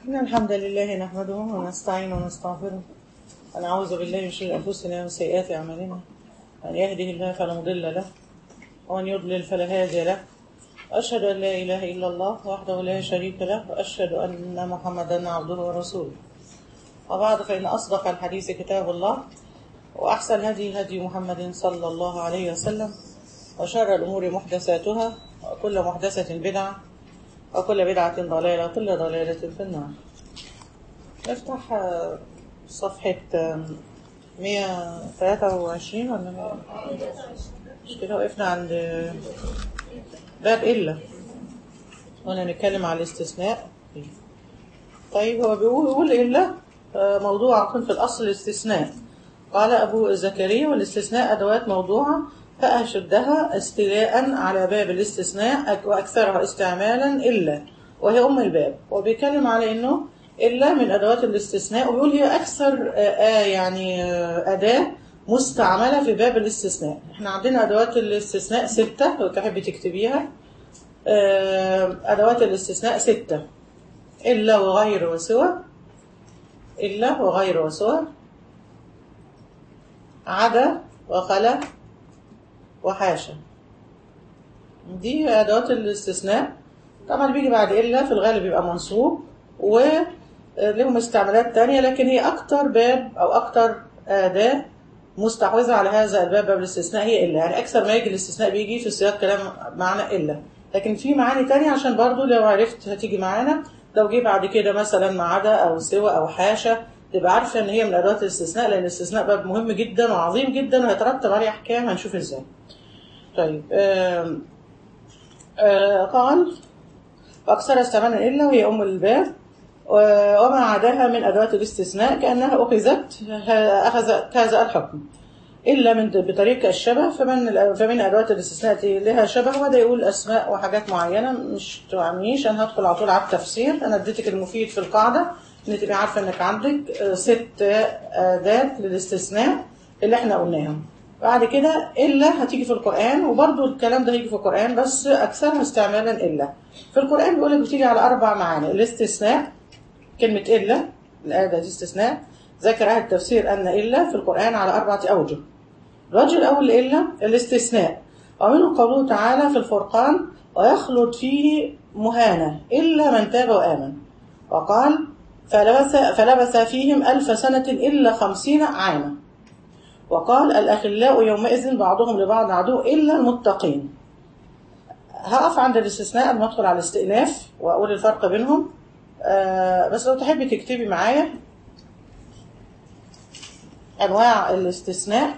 إن الحمد لله نحمده ونستعين ونستغفره ونعوذ بالله من شرور أنفسنا ومن سيئات أعمالنا من يهده الله فلا مضل له ومن يضلل فلا هادي له وأشهد أن لا إله إلا الله وحده لا شريك له وأشهد أن محمدا عبده ورسوله وبعد فإن أصدق الحديث كتاب الله وأحسن هدي هدي محمد صلى الله عليه وسلم وشر الأمور محدثاتها وكل محدثة بدعة وكل بدعة ضلالة وكل ضلالة في النار نفتح آه، صفحة آه، 123 ولا 100 مش كده وقفنا عند آه، باب إلا وانا نتكلم على الاستثناء طيب هو بيقول بيقول إلا آه، موضوع في الأصل الاستثناء قال أبو زكريا والاستثناء أدوات موضوعة فأشدها استيلاء على باب الاستثناء أك- وأكثرها استعمالا إلا وهي أم الباب وبيتكلم على إنه إلا من أدوات الاستثناء وبيقول هي أكثر آه، آه، يعني آه، أداة مستعملة في باب الاستثناء احنا عندنا أدوات الاستثناء ستة لو تحبي تكتبيها آه، أدوات الاستثناء ستة إلا وغير وسوى إلا وغير وسوى عدا وخلا وحاشا دي أدوات الاستثناء طبعا بيجي بعد إلا في الغالب بيبقى منصوب ولهم استعمالات تانية لكن هي أكتر باب أو أكتر أداة مستحوذة على هذا الباب باب الاستثناء هي إلا يعني أكثر ما يجي الاستثناء بيجي في سياق كلام معنى إلا لكن في معاني تانية عشان برضو لو عرفت هتيجي معانا لو جه بعد كده مثلا ما عدا أو سوى أو حاشا تبقى عارفة إن هي من أدوات الاستثناء لأن الاستثناء باب مهم جدا وعظيم جدا وهيترتب عليه أحكام هنشوف إزاي طيب آم، آه، قال وأكثر استعمالا إلا وهي أم الباب و- وما عداها من أدوات الاستثناء كأنها أخذت أخذت هذا الحكم إلا من بطريقة الشبه فمن فمن أدوات الاستثناء دي لها شبه وده يقول أسماء وحاجات معينة مش توعنيش أنا هدخل على طول على التفسير أنا اديتك المفيد في القاعدة إن تبقي عارفة إنك عندك آه، ست أداة للاستثناء اللي إحنا قلناهم بعد كده إلا هتيجي في القرآن وبرضو الكلام ده هيجي في القرآن بس أكثرها استعمالا إلا في القرآن بيقول لك بتيجي على أربع معاني الاستثناء كلمة إلا الآية دي استثناء ذكر أهل التفسير أن إلا في القرآن على أربعة أوجه الوجه الأول إلا الاستثناء ومنه قوله تعالى في الفرقان ويخلد فيه مهانة إلا من تاب وآمن وقال فلبث, فلبث فيهم ألف سنة إلا خمسين عاما وقال الأخلاء يومئذ بعضهم لبعض عدو إلا المتقين هقف عند الاستثناء قبل ما ادخل على الاستئناف واقول الفرق بينهم آه بس لو تحبي تكتبي معايا انواع الاستثناء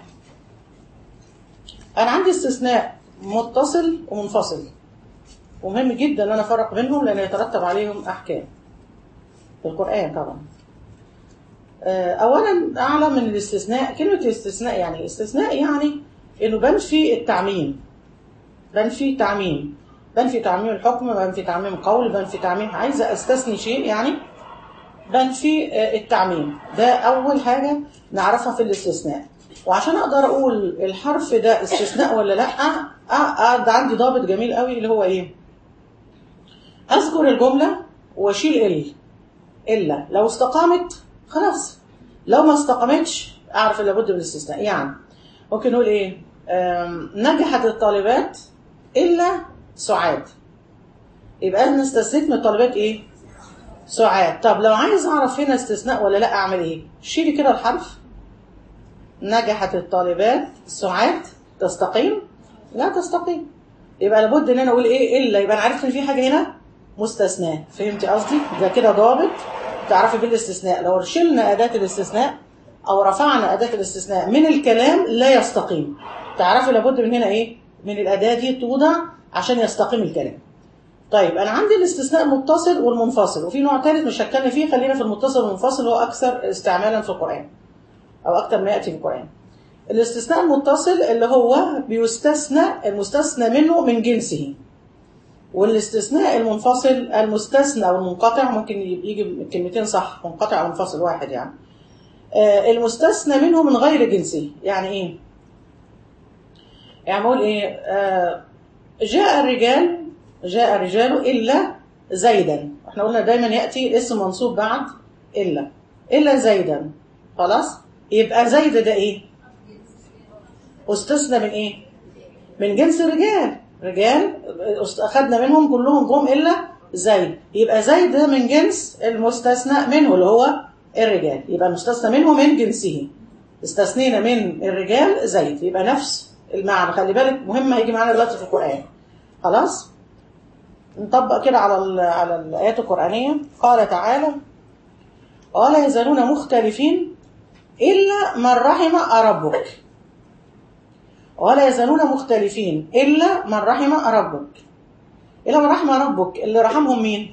انا عندي استثناء متصل ومنفصل ومهم جدا ان انا افرق بينهم لان يترتب عليهم احكام في القران طبعا آه، اولا اعلم من الاستثناء كلمه الاستثناء يعني الاستثناء يعني انه بنفي التعميم بنفي تعميم بنفي تعميم الحكم بنفي تعميم قول بنفي تعميم عايزه استثني شيء يعني بنفي آه، التعميم ده اول حاجه نعرفها في الاستثناء وعشان اقدر اقول الحرف ده استثناء ولا لا آه، آه، ده عندي ضابط جميل قوي اللي هو ايه اذكر الجمله واشيل ال الا لو استقامت خلاص لو ما استقامتش اعرف لابد من الاستثناء يعني ممكن نقول ايه آم، نجحت الطالبات الا سعاد يبقى انا استثنيت من الطالبات ايه سعاد طب لو عايز اعرف هنا استثناء ولا لا اعمل ايه شيلي كده الحرف نجحت الطالبات سعاد تستقيم لا تستقيم يبقى لابد ان انا اقول ايه الا يبقى انا عرفت ان في حاجه هنا مستثناه فهمتي قصدي ده كده ضابط تعرفي بالاستثناء لو شلنا اداه الاستثناء او رفعنا اداه الاستثناء من الكلام لا يستقيم تعرفي لابد من هنا ايه من الاداه دي توضع عشان يستقيم الكلام طيب انا عندي الاستثناء المتصل والمنفصل وفي نوع ثالث مش هتكلم فيه خلينا في المتصل والمنفصل هو اكثر استعمالا في القران او اكثر ما ياتي في القران الاستثناء المتصل اللي هو بيستثنى المستثنى منه من جنسه والاستثناء المنفصل المستثنى او المنقطع ممكن يجي كلمتين صح منقطع او منفصل واحد يعني آه، المستثنى منه من غير جنسه يعني ايه يعني بقول ايه آه، جاء الرجال جاء الرجال الا زيدا احنا قلنا دايما يأتي اسم منصوب بعد إلا إلا زيدا خلاص يبقى زيد ده إيه استثنى من إيه من جنس الرجال رجال أخذنا منهم كلهم جم إلا زيد يبقى زيد ده من جنس المستثنى منه اللي هو الرجال يبقى المستثنى منه من جنسه استثنينا من الرجال زيد يبقى نفس المعنى خلي بالك مهم هيجي معانا دلوقتي في القرآن خلاص نطبق كده على على الآيات القرآنية قال تعالى ولا يزالون مختلفين إلا من رحم ربك ولا يزالون مختلفين إلا من رحم ربك إلا من رحم ربك اللي رحمهم مين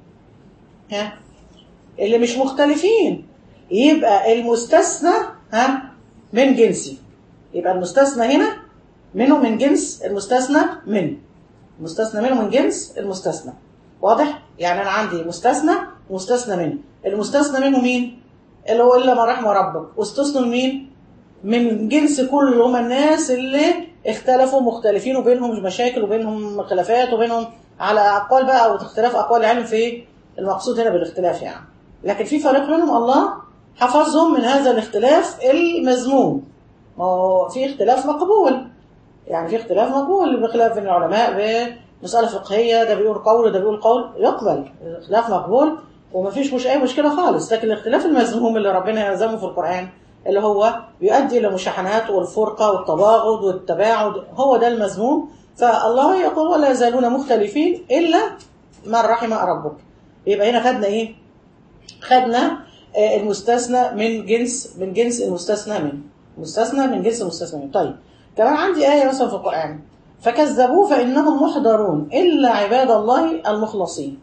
ها اللي مش مختلفين يبقى المستثنى ها من جنسي يبقى المستثنى هنا منه من جنس المستثنى من المستثنى منه من جنس المستثنى واضح يعني انا عندي مستثنى ومستثنى منه المستثنى منه مين اللي هو الا من رحم ربك واستثنوا مين من جنس كل هم الناس اللي اختلفوا مختلفين وبينهم مشاكل وبينهم خلافات وبينهم على اقوال بقى او اختلاف اقوال العلم في المقصود هنا بالاختلاف يعني لكن في فريق منهم الله حفظهم من هذا الاختلاف المذموم ما هو في اختلاف مقبول يعني في اختلاف مقبول بخلاف بين العلماء بمسألة فقهية ده بيقول قول وده بيقول قول يقبل اختلاف مقبول ومفيش مش أي مشكلة خالص لكن الاختلاف المذموم اللي ربنا يلزمه في القرآن اللي هو بيؤدي إلى مشاحنات والفرقة والتباغض والتباعد هو ده المذموم فالله يقول ولا يزالون مختلفين إلا من رحم ربك يبقى هنا خدنا إيه؟ خدنا المستثنى من جنس من جنس المستثنى منه مستثنى من جنس المستثنى منه طيب كمان عندي آية مثلا في القرآن فكذبوه فإنهم محضرون إلا عباد الله المخلصين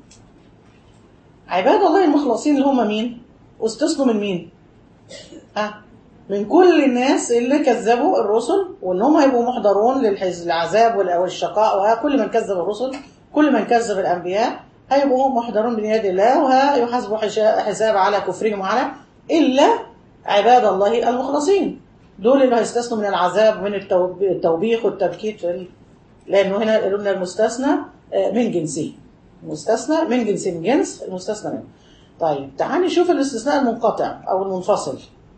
عباد الله المخلصين اللي هم مين واستثنوا من مين ها من كل الناس اللي كذبوا الرسل وان هم هيبقوا محضرون للعذاب والشقاء وكل من كذب الرسل كل من كذب الانبياء هيبقوا محضرون بيد الله وهيحاسبوا حساب على كفرهم وعلى الا عباد الله المخلصين دول اللي هيستثنوا من العذاب ومن التوبيخ والتبكيت لانه هنا قلنا المستثنى من جنسه مستثنى من جنس من جنس المستثنى منه طيب تعالي نشوف الاستثناء المنقطع او المنفصل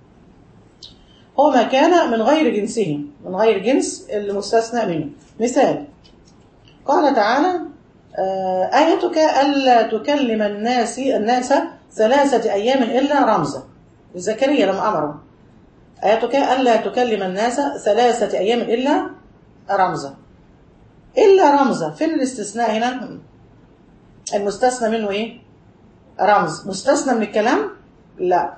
هو ما كان من غير جنسه من غير جنس المستثنى منه مثال قال تعالى آيتك ألا تكلم الناس الناس ثلاثة أيام إلا رمزا زكريا لما أمره آيتك ألا تكلم الناس ثلاثة أيام إلا رمزا إلا رمزا فين الاستثناء هنا المستثنى منه إيه رمز مستثنى من الكلام لا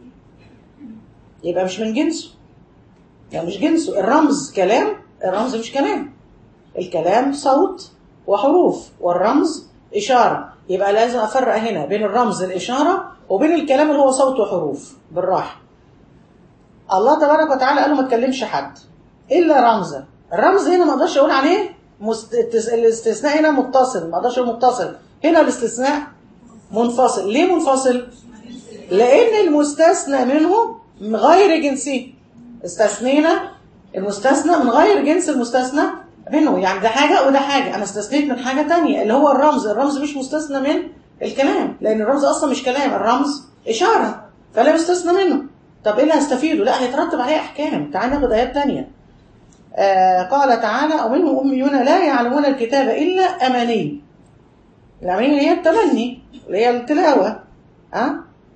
يبقى مش من جنسه يعني مش جنسه الرمز كلام الرمز مش كلام الكلام صوت وحروف والرمز إشارة يبقى لازم أفرق هنا بين الرمز الإشارة وبين الكلام اللي هو صوت وحروف بالراحة الله تبارك وتعالى قال له ما تكلمش حد إلا رمزا الرمز هنا ما اقدرش أقول عليه مست... الاستثناء هنا متصل ما اقدرش أقول متصل هنا الاستثناء منفصل ليه منفصل؟ لأن المستثنى منه غير جنسي استثنينا المستثنى من غير جنس المستثنى منه يعني ده حاجة وده حاجة أنا استثنيت من حاجة تانية اللي هو الرمز الرمز مش مستثنى من الكلام لأن الرمز أصلا مش كلام الرمز إشارة فلا يستثنى منه طب إيه اللي هستفيده لا هيترتب عليه أحكام تعال ناخد آيات تانية آه قال تعالى ومنهم أميون لا يعلمون الكتاب إلا أماني الأماني اللي هي التمني اللي هي التلاوة أه؟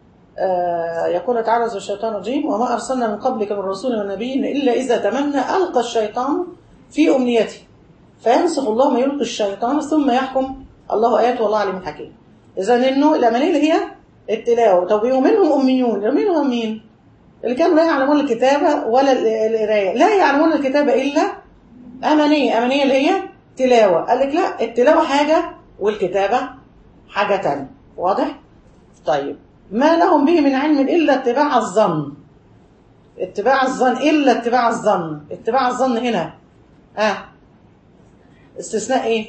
آه يقول تعالى الشيطان الرجيم وما أرسلنا من قبلك من رسول ونبي إلا إذا تمنى ألقى الشيطان في أمنيته فينسخ الله ما يلقي الشيطان ثم يحكم الله آيات والله عليم حكيم إذا إنه الأمانية اللي هي التلاوة طب ومنهم أميون منهم مين؟ اللي كانوا لا يعلمون الكتابة ولا القراية لا يعلمون الكتابة إلا أمانية أمانية اللي هي تلاوة قال لك لا التلاوة حاجة والكتابة حاجة تانية واضح؟ طيب ما لهم به من علم إلا اتباع الظن اتباع الظن إلا اتباع الظن اتباع الظن هنا آه. استثناء ايه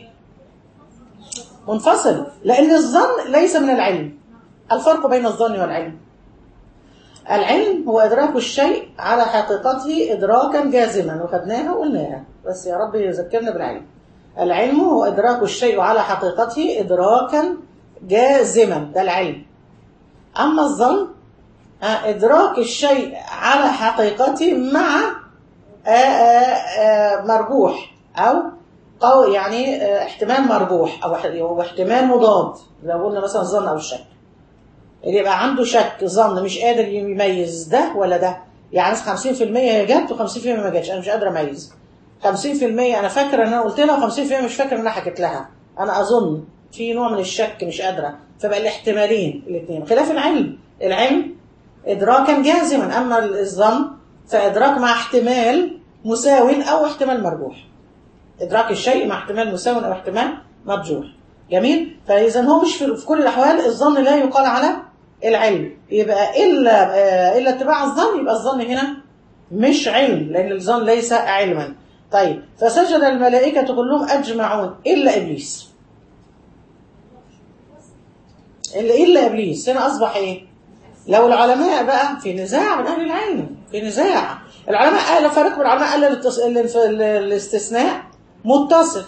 منفصل لان الظن ليس من العلم الفرق بين الظن والعلم العلم هو ادراك الشيء على حقيقته ادراكا جازما وخدناها وقلناها بس يا رب يذكرنا بالعلم العلم هو ادراك الشيء على حقيقته ادراكا جازما ده العلم أما الظن آه، إدراك الشيء على حقيقته مع آه، آه، آه، مرجوح أو قو يعني آه، احتمال مرجوح أو اح- أو احتمال مضاد لو قلنا مثلا الظن أو الشك اللي يبقى عنده شك ظن مش قادر يميز ده ولا ده يعني 50% هي جت و50% ما جاتش انا مش قادر اميز 50% انا فاكره ان انا قلت لها و50% مش فاكره ان انا حكيت لها انا اظن في نوع من الشك مش قادره فبقى الاحتمالين الاثنين خلاف العلم العلم ادراكا جازما اما الظن فادراك مع احتمال مساو او احتمال مرجوح ادراك الشيء مع احتمال مساو او احتمال مرجوح جميل فاذا هو مش في في كل الاحوال الظن لا يقال على العلم يبقى الا آه، الا اتباع الظن يبقى الظن هنا مش علم لان الظن ليس علما طيب فسجد الملائكه كلهم اجمعون الا ابليس الا الا ابليس هنا اصبح ايه لو العلماء بقى في نزاع من اهل العلم في نزاع العلماء قالوا فريق من العلماء قال التص- الانف- الاستثناء متصل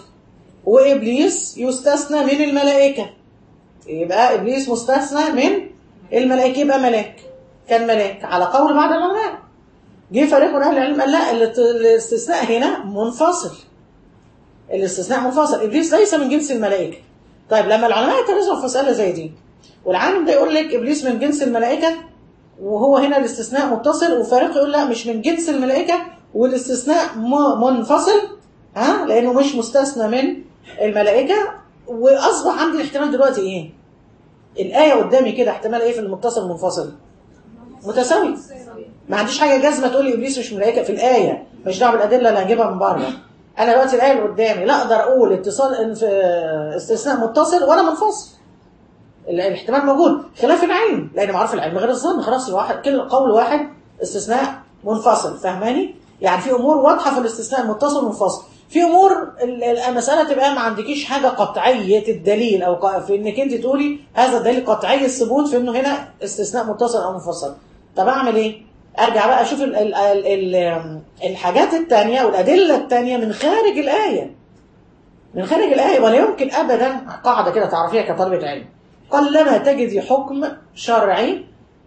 وابليس يستثنى من الملائكه يبقى ابليس مستثنى من الملائكه يبقى ملاك كان ملاك على قول بعض العلماء جه فريق من اهل العلم قال لا الات- الاستثناء هنا منفصل الاستثناء منفصل ابليس ليس من جنس الملائكه طيب لما العلماء يتنازعوا في مساله زي دي والعالم ده يقول لك ابليس من جنس الملائكه وهو هنا الاستثناء متصل وفريق يقول لا مش من جنس الملائكه والاستثناء م- منفصل ها لانه مش مستثنى من الملائكه واصبح عندي الاحتمال دلوقتي ايه؟ الايه قدامي كده احتمال ايه في المتصل المنفصل؟ متساوي ما عنديش حاجه جازمه تقول لي ابليس مش ملائكه في الايه مش دعوه بالادله اللي هجيبها من بره انا دلوقتي الايه اللي قدامي لا اقدر اقول اتصال إن في استثناء متصل ولا منفصل ال- الاحتمال موجود خلاف العلم لان معروف العلم غير الظن خلاص الواحد كل قول واحد استثناء منفصل فاهماني يعني في امور واضحه في الاستثناء المتصل والمنفصل في امور ال- ال- المساله تبقى ما عندكيش حاجه قطعيه الدليل او ق- في انك انت تقولي هذا الدليل قطعي الثبوت في انه هنا استثناء متصل او منفصل طب اعمل ايه ارجع بقى اشوف ال ال ال ال الحاجات التانية والادله التانية من خارج الايه من خارج الآية ولا يمكن أبدا قاعدة كده تعرفيها كطالبة علم قلما تجدي حكم شرعي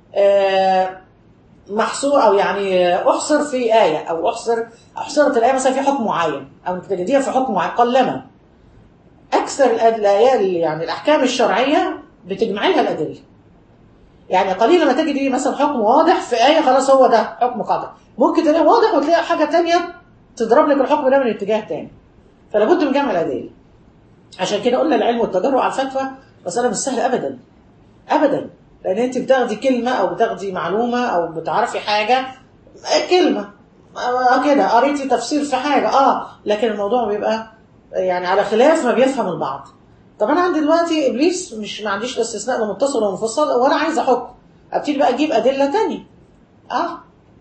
آه، محصور أو يعني أحصر في آية أو أحصر أحصرت الآية مثلا في حكم معين أو أنت تجديها في حكم معين قلما أكثر الأد- الآيات يعني الأحكام الشرعية بتجمع لها الأدلة يعني قليلا ما تجدي مثلا حكم واضح في آية خلاص هو ده حكم قاطع ممكن تلاقي واضح وتلاقي حاجة تانية تضرب لك الحكم ده من اتجاه تاني فلا بد من جمع الأدلة عشان كده قلنا العلم والتجرؤ على الفتوى مسألة مش سهلة أبدا أبدا لأن أنت بتاخدي كلمة أو بتاخدي معلومة أو بتعرفي حاجة آه، كلمة آه، كده قريتي تفسير في حاجة اه لكن الموضوع بيبقى يعني على خلاف ما بيفهم البعض طب أنا عندي دلوقتي إبليس مش ما عنديش لا استثناء لا متصل ولا منفصل وأنا عايزة حكم أبتدي بقى أجيب أدلة تانية اه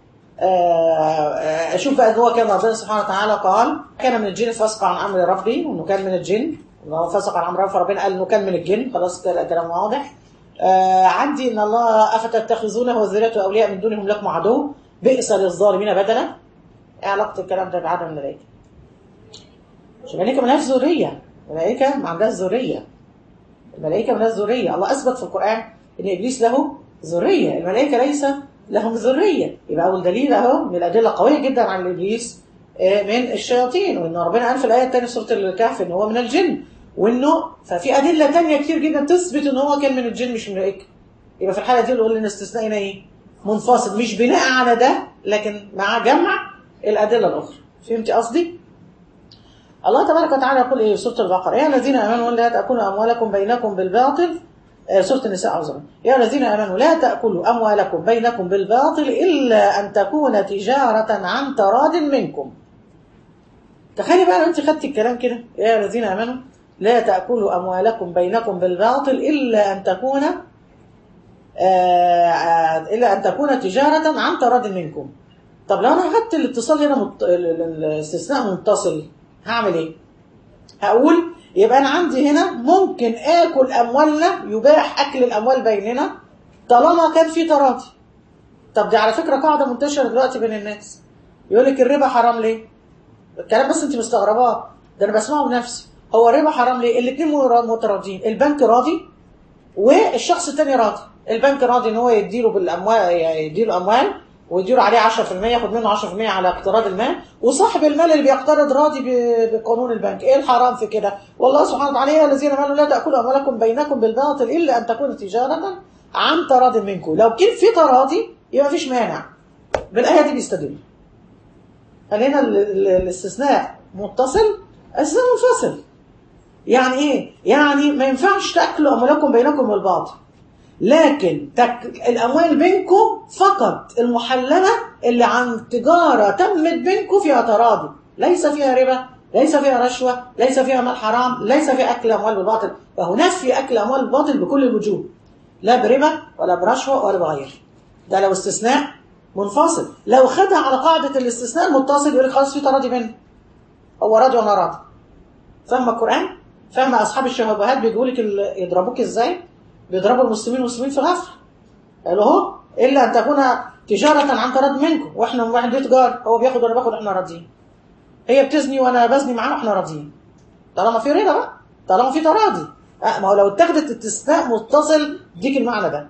آه، اشوف بقى هو كان ربنا سبحانه وتعالى قال كان من الجن فسق عن امر ربي وانه كان من الجن وهو فسق عن امر ربي فربنا قال انه كان من الجن خلاص كده كلام واضح آه عندي ان الله افتتخذونه وذريته اولياء من دونهم لكم عدو بئس للظالمين بدلا ايه علاقه الكلام ده بعدم الملائكه؟ مش الملائكه مالهاش ذريه الملائكه ما عندهاش ذريه الملائكه مالهاش ذريه الله اثبت في القران ان ابليس له ذريه الملائكه ليس لهم ذريه يبقى اول دليل اهو من الادله قويه جدا عن ابليس آه، من الشياطين وان ربنا قال في الايه الثانيه في سوره الكهف ان هو من الجن وانه ففي ادله ثانيه كتير جدا تثبت ان هو كان من الجن مش من الملائكه يبقى في الحاله دي نقول ان استثنائنا ايه منفصل مش بناء على ده لكن مع جمع الادله الاخرى فهمتي قصدي الله تبارك وتعالى يقول ايه في سوره البقره يا الذين امنوا لا تاكلوا اموالكم بينكم بالباطل آه، سوره النساء عذرا يا الذين امنوا لا تاكلوا اموالكم بينكم بالباطل الا ان تكون تجاره عن تراض منكم تخيلي بقى لو انت خدتي الكلام كده يا الذين امنوا لا تاكلوا اموالكم بينكم بالباطل الا ان تكون آه، آه، الا ان تكون تجاره عن تراض منكم طب لو انا خدت الاتصال هنا مت... ال- ال- الاستثناء متصل هعمل ايه هقول يبقى انا عندي هنا ممكن اكل اموالنا يباح اكل الاموال بيننا طالما كان في تراضي طب دي على فكره قاعده منتشره دلوقتي بين الناس يقول لك الربا حرام ليه الكلام بس انت مستغرباه ده انا بسمعه بنفسي هو الربا حرام ليه الاثنين متراضين البنك راضي والشخص التاني راضي البنك راضي ان هو يديله بالاموال يديله اموال ويديله عليه 10% ياخد منه 10% على اقتراض المال وصاحب المال اللي بيقترض راضي ب- بقانون البنك ايه الحرام في كده والله سبحانه وتعالى يا الذين امنوا لا تاكلوا اموالكم بينكم بالباطل الا ان تكون تجاره عن تراض منكم لو كان في تراضي يبقى مفيش مانع بالايه دي بيستدل خلينا ال- ال- الاستثناء متصل استثناء منفصل يعني ايه يعني ما ينفعش تاكلوا اموالكم بينكم بالباطل لكن تك... الاموال بينكم فقط المحلله اللي عن تجاره تمت بينكم فيها تراضي ليس فيها ربا ليس فيها رشوه ليس فيها مال حرام ليس فيها اكل اموال بالباطل فهو نفي اكل اموال بالباطل بكل الوجوه لا بربا ولا برشوه ولا بغيره ده لو استثناء منفصل لو خدها على قاعده الاستثناء المتصل يقول لك خلاص في تراضي بيننا هو راضي وانا راضي فاهم القران فاهم اصحاب الشهوات بيجوا لك ال- يضربوك ازاي بيضربوا المسلمين والمسلمين في غفله قالوا اهو الا ان تكون تجاره عن تراض منكم واحنا واحد دي تجار هو بياخد وانا باخد احنا راضيين هي بتزني وانا بزني معاها واحنا راضيين طالما في رضا بقى طالما في تراضي أه ما هو لو اتخذت استثناء متصل تديك المعنى ده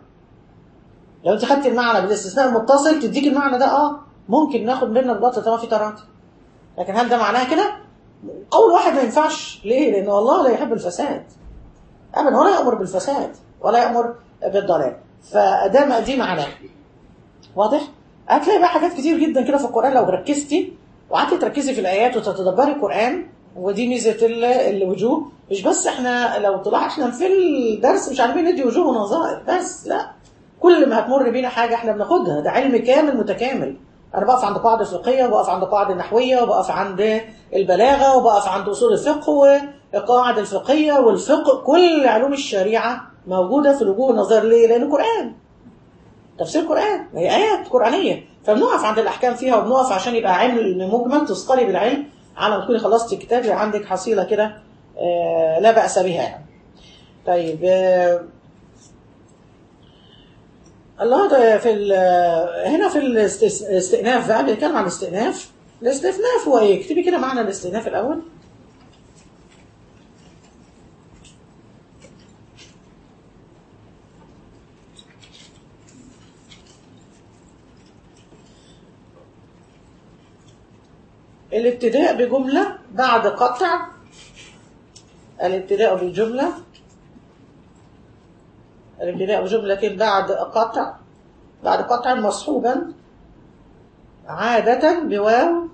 لو انت خدت المعنى بالاستثناء المتصل تديك المعنى ده اه ممكن ناخد منك الباطل طالما في تراضي لكن هل ده معناه كده؟ قول واحد ما ينفعش ليه؟ لان الله لا يحب الفساد ابدا ولا يامر بالفساد ولا يامر بالضلال فده دي معناه واضح؟ هتلاقي بقى حاجات كتير جدا كده في القران لو ركزتي وقعدتي تركزي في الايات وتتدبري القران ودي ميزه ال- الوجوه مش بس احنا لو طلع احنا في الدرس مش عارفين ندي وجوه ونظائر بس لا كل ما هتمر بينا حاجه احنا بناخدها ده علم كامل متكامل انا بقف عند قاعده فقهيه وبقف عند قاعده نحويه وبقف عند البلاغه وبقف عند اصول الفقه والقواعد الفقهيه والفقه كل علوم الشريعه موجوده في الوجوه والنظائر ليه؟ لانه قران تفسير قرآن هي آيات قرآنية فبنقف عند الأحكام فيها وبنقف عشان يبقى علم مجمل تثقلي بالعلم على ما تكوني خلصتي الكتاب يبقى عندك حصيلة كده آه، لا بأس بها يعني. طيب آه، الله ده في ال- هنا في الاستس- الاستئناف بقى بيتكلم عن الاستئناف الاستئناف هو ايه؟ اكتبي كده معنى الاستئناف الأول الابتداء بجملة بعد قطع الابتداء بالجملة الابتداء بجملة بعد قطع بعد قطع مصحوبا عادة بواو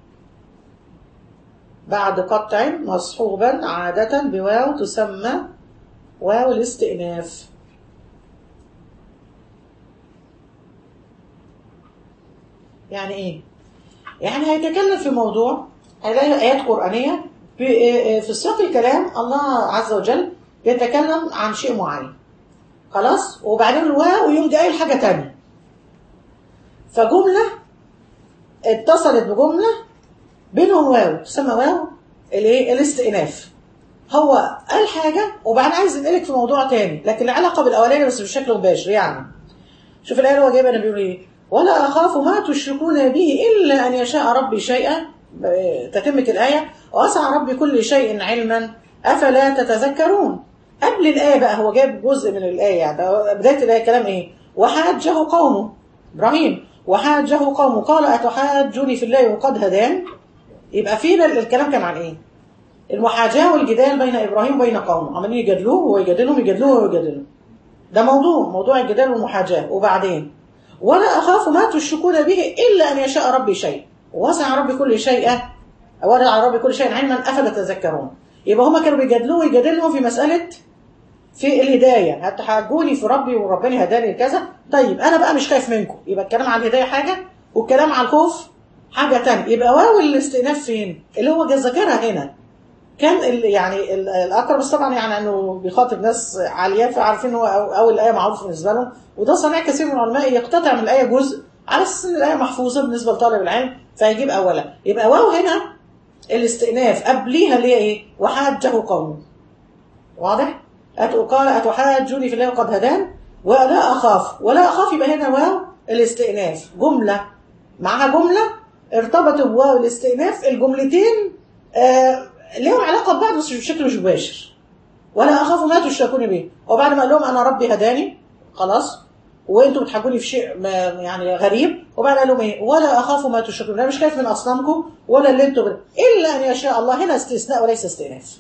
بعد قطع مصحوبا عادة بواو تسمى واو الاستئناف يعني ايه؟ يعني هيتكلم في موضوع هيلاقي آيات قرآنية في في سياق الكلام الله عز وجل بيتكلم عن شيء معين خلاص وبعدين الواو يوم جاي حاجة تانية فجملة اتصلت بجملة بينهم واو تسمى واو الايه الاستئناف هو قال حاجة وبعدين عايز ينقلك في موضوع تاني لكن العلاقة بالأولاني بس بشكل مباشر يعني شوف الآية اللي هو جايبها بيقول ايه ولا أخاف ما تشركون به إلا أن يشاء ربي شيئا تتمة الآية وأسع ربي كل شيء علما أفلا تتذكرون قبل الآية بقى هو جايب جزء من الآية يعني ده بداية الآية كلام إيه وحاجه قومه إبراهيم وحاجه قومه قال أتحاجوني في الله وقد هدان يبقى فينا الكلام كان عن إيه المحاجاة والجدال بين إبراهيم وبين قومه عمالين يجادلوه ويجادلهم يجادلوه ويجادلهم ده موضوع موضوع الجدال والمحاجاة وبعدين ولا أخاف ما تشركون به إلا أن يشاء ربي شيء وسع ربي كل شيء وسع ربي كل شيء علما أفلا تذكرون يبقى هما كانوا بيجادلوه ويجادلهم في مسألة في الهداية هتحاجوني في ربي وربنا هداني لكذا طيب أنا بقى مش خايف منكم يبقى الكلام عن الهداية حاجة والكلام عن الخوف حاجة تانية يبقى واو الاستئناف فين اللي هو ذاكرها هنا كان ال يعني ال الاقرب بس طبعا يعني انه بيخاطب ناس عاليات فعارفين هو اول الايه معروف بالنسبه لهم وده صنيع كثير من العلماء يقتطع من الايه جزء على اساس ان الايه محفوظه بالنسبه لطالب العلم فيجيب اولا يبقى واو هنا الاستئناف قبليها اللي هي ايه؟ وحاجه قومه واضح؟ قال اتحاجوني في الله وقد هدان ولا اخاف ولا اخاف يبقى هنا واو الاستئناف جمله معها جمله ارتبطوا بواو الاستئناف الجملتين آه ليهم علاقه ببعض بس بشكل مش مباشر ولا اخاف ما تشركون به وبعد ما قال لهم انا ربي هداني خلاص وانتم بتحبوني في شيء ما يعني غريب وبعد قال لهم ايه ولا اخاف ما تشركون انا مش خايف من اصنامكم ولا اللي انتم بر... الا ان يشاء الله هنا استثناء وليس استئناف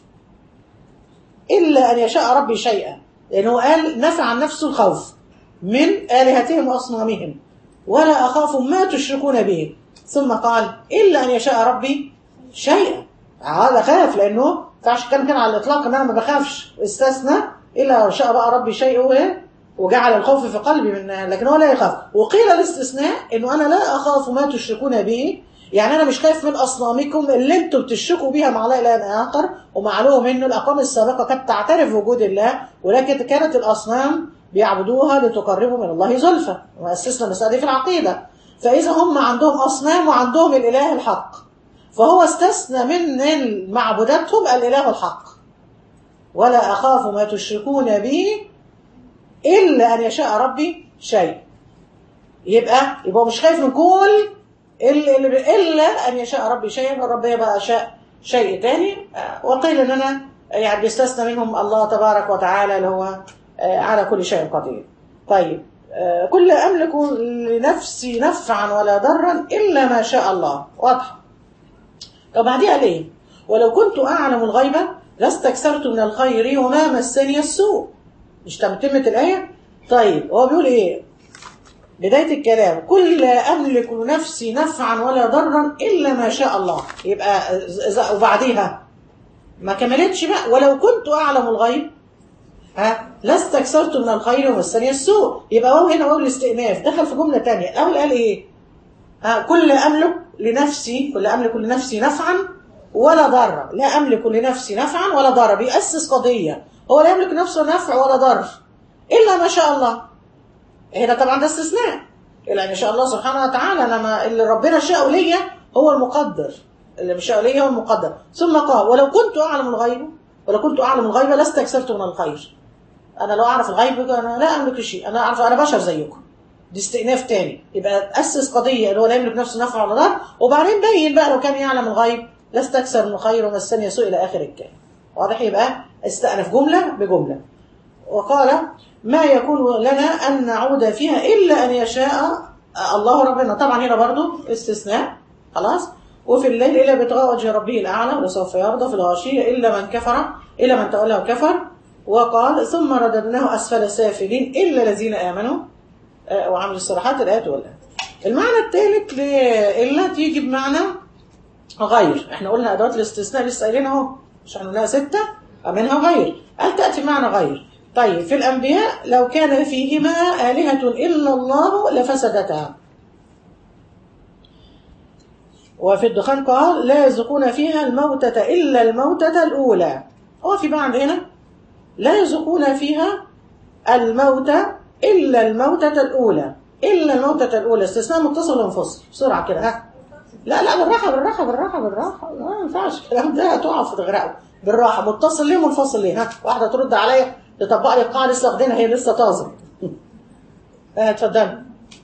الا ان يشاء ربي شيئا لانه قال نفع عن نفسه الخوف من الهتهم واصنامهم ولا اخاف ما تشركون به ثم قال الا ان يشاء ربي شيئا هذا خاف لانه فعشان كان كان على الاطلاق ان انا ما بخافش استثنى الا ان شاء بقى ربي شيء وايه وجعل الخوف في قلبي من لكن هو لا يخاف وقيل الاستثناء انه انا لا اخاف ما تشركون به يعني انا مش خايف من اصنامكم اللي انتم بتشركوا بيها مع لا اله اخر ومعلوم انه الاقوام السابقه كانت تعترف بوجود الله ولكن كانت الاصنام بيعبدوها لتقربوا من الله زلفى واسسنا المساله دي في العقيده فاذا هم عندهم اصنام وعندهم الاله الحق فهو استثنى من معبوداتهم الاله الحق ولا اخاف ما تشركون به إلا أن يشاء ربي شيء يبقى يبقى مش خايف من كل إلا, إلا أن يشاء ربي شيء ربي يبقى شاء شيء تاني وقيل أن أنا يعني بيستثنى منهم الله تبارك وتعالى اللي هو على كل شيء قدير طيب كل أملك لنفسي نفعا ولا ضرا إلا ما شاء الله واضح طب بعديها ليه ولو كنت أعلم الغيبة لاستكثرت من الخير وما مسني السوء مش تمتمة الآية طيب هو بيقول إيه بداية الكلام كل أملك لنفسي نفعا ولا ضرا إلا ما شاء الله يبقى وبعديها ما كملتش بقى ولو كنت أعلم الغيب ها لاستكثرت من الخير ومسني السوء يبقى واو هنا واو الاستئناف دخل في جملة تانية الأول قال إيه ها كل أملك لنفسي كل أملك لنفسي نفعا ولا ضرا لا أملك لنفسي نفعا ولا ضرا بيأسس قضية هو لا يملك نفسه نفع ولا ضر إلا ما شاء الله هنا طبعا ده استثناء إلا أن شاء الله سبحانه وتعالى لما اللي ربنا شاء ليا هو المقدر اللي مش شاء ليا هو المقدر ثم قال ولو كنت أعلم الغيب ولو كنت أعلم الغيب لاستكثرت من الخير أنا لو أعرف الغيب أنا لا أملك شيء أنا أعرف أنا بشر زيكم دي استئناف تاني يبقى تأسس قضية اللي هو لا يملك نفسه نفع ولا ضر وبعدين بين بقى لو كان يعلم الغيب لاستكثر من الخير ومسني يسوء إلى آخر الكلام واضح يبقى استأنف جملة بجملة وقال ما يكون لنا أن نعود فيها إلا أن يشاء الله ربنا طبعا هنا برضو استثناء خلاص وفي الليل إلا بتغى وجه ربه الأعلى ولسوف يرضى في الغاشية إلا من كفر إلا من تولى وكفر وقال ثم رددناه أسفل سافلين إلا الذين آمنوا وعملوا الصالحات الآيات والآيات المعنى الثالث إلا تيجي بمعنى غير احنا قلنا أدوات الاستثناء لسه قايلين اهو مش احنا قلنا ستة منها غير هل تأتي معنى غير طيب في الأنبياء لو كان فيهما آلهة إلا الله لفسدتا وفي الدخان قال لا يذوقون فيها الموتة إلا الموتة الأولى هو في بعض هنا لا يذوقون فيها الموتة إلا الموتة الأولى إلا الموتة الأولى استثناء متصل ومنفصل بسرعة كده ها لا لا بالراحة بالراحة بالراحة بالراحة ما ينفعش الكلام ده هتقع في تغرقه بالراحة متصل ليه منفصل ليه ها واحدة ترد عليا تطبق لي القاعدة لسه واخدينها هي لسه طازة اه اتفضلي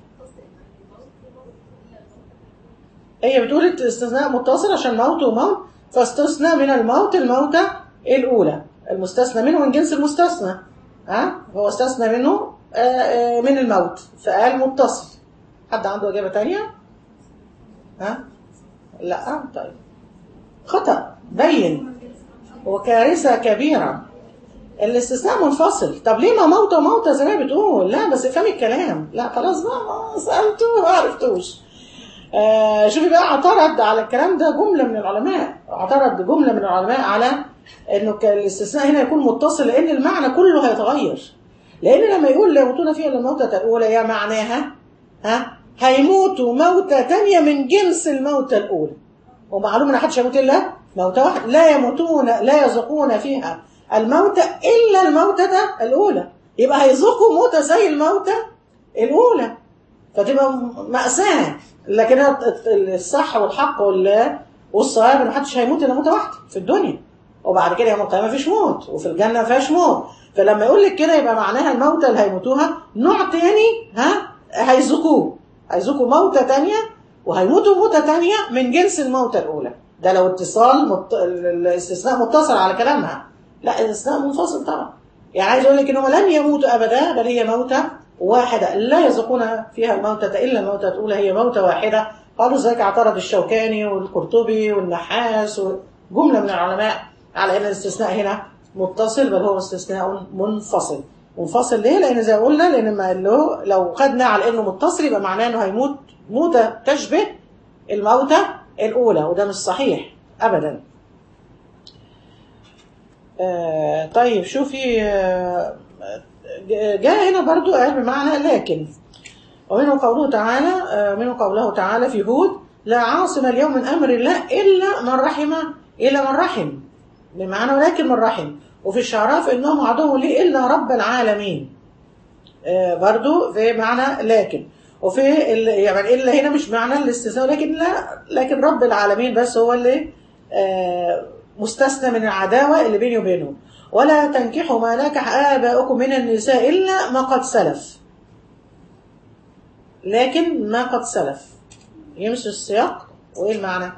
هي بتقول استثناء متصل عشان موت وموت فاستثنى من الموت الموتة الأولى المستثنى منه من جنس المستثنى ها هو استثنى منه آه آه من الموت فقال متصل حد عنده إجابة تانية ها لا طيب خطأ بين وكارثة كبيرة الاستثناء منفصل طب ليه ما موتة موتة زي ما بتقول لا بس افهمي الكلام لا خلاص بقى ما سألته ما عرفتوش آه شوفي بقى اعترض على الكلام ده جملة من العلماء اعترض جملة من العلماء على انه الاستثناء هنا يكون متصل لان المعنى كله هيتغير لان لما يقول لا يموتون فيها الا الموتة الاولى يا معناها ها هيموتوا موتة تانية من جنس الموتة الاولى ومعلوم ان محدش هيموت الا موتة واحدة لا يموتون لا يذوقون فيها الموتة الا الموتة الاولى يبقى هيذوقوا موتة زي الموتة الاولى فتبقى مأساة لكن الصح والحق والصواب ان محدش هيموت الا موته واحده في الدنيا وبعد كده يوم القيامه مفيش موت وفي الجنه ما فيهاش موت فلما يقول لك كده يبقى معناها الموتى اللي هيموتوها نوع تاني ها هيذوقوه هيذوقوا موتة تانية وهيموتوا موتة تانية من جنس الموتة الأولى ده لو اتصال مت... الاستثناء متصل على كلامها لا الاستثناء منفصل طبعا يعني عايز اقول لك انهم لن يموتوا ابدا بل هي موتة واحدة لا يذوقون فيها الموتة الا الموتة الاولى هي موتة واحدة قالوا ذلك اعترض الشوكاني والقرطبي والنحاس وجملة من العلماء على ان الاستثناء هنا متصل بل هو استثناء منفصل منفصل ليه؟ لان زي ما قلنا لان ما له لو خدنا على انه متصل يبقى معناه انه هيموت موتة تشبه الموتة الاولى وده مش صحيح ابدا آه طيب شوفي آه جاء هنا برضو قال بمعنى لكن ومنه قوله تعالى آه منه قوله تعالى في هود لا عاصم اليوم من امر الله الا من رحم الا من رحم بمعنى ولكن من رحم وفي الشعراء فانهم عدو لي الا رب العالمين آه برضو في معنى لكن وفي يعني الا هنا مش معنى الاستثناء لكن لا لكن رب العالمين بس هو اللي آه مستثنى من العداوة اللي بيني وبينهم ولا تنكحوا ما نكح آباؤكم من النساء إلا ما قد سلف لكن ما قد سلف يمشي السياق وإيه المعنى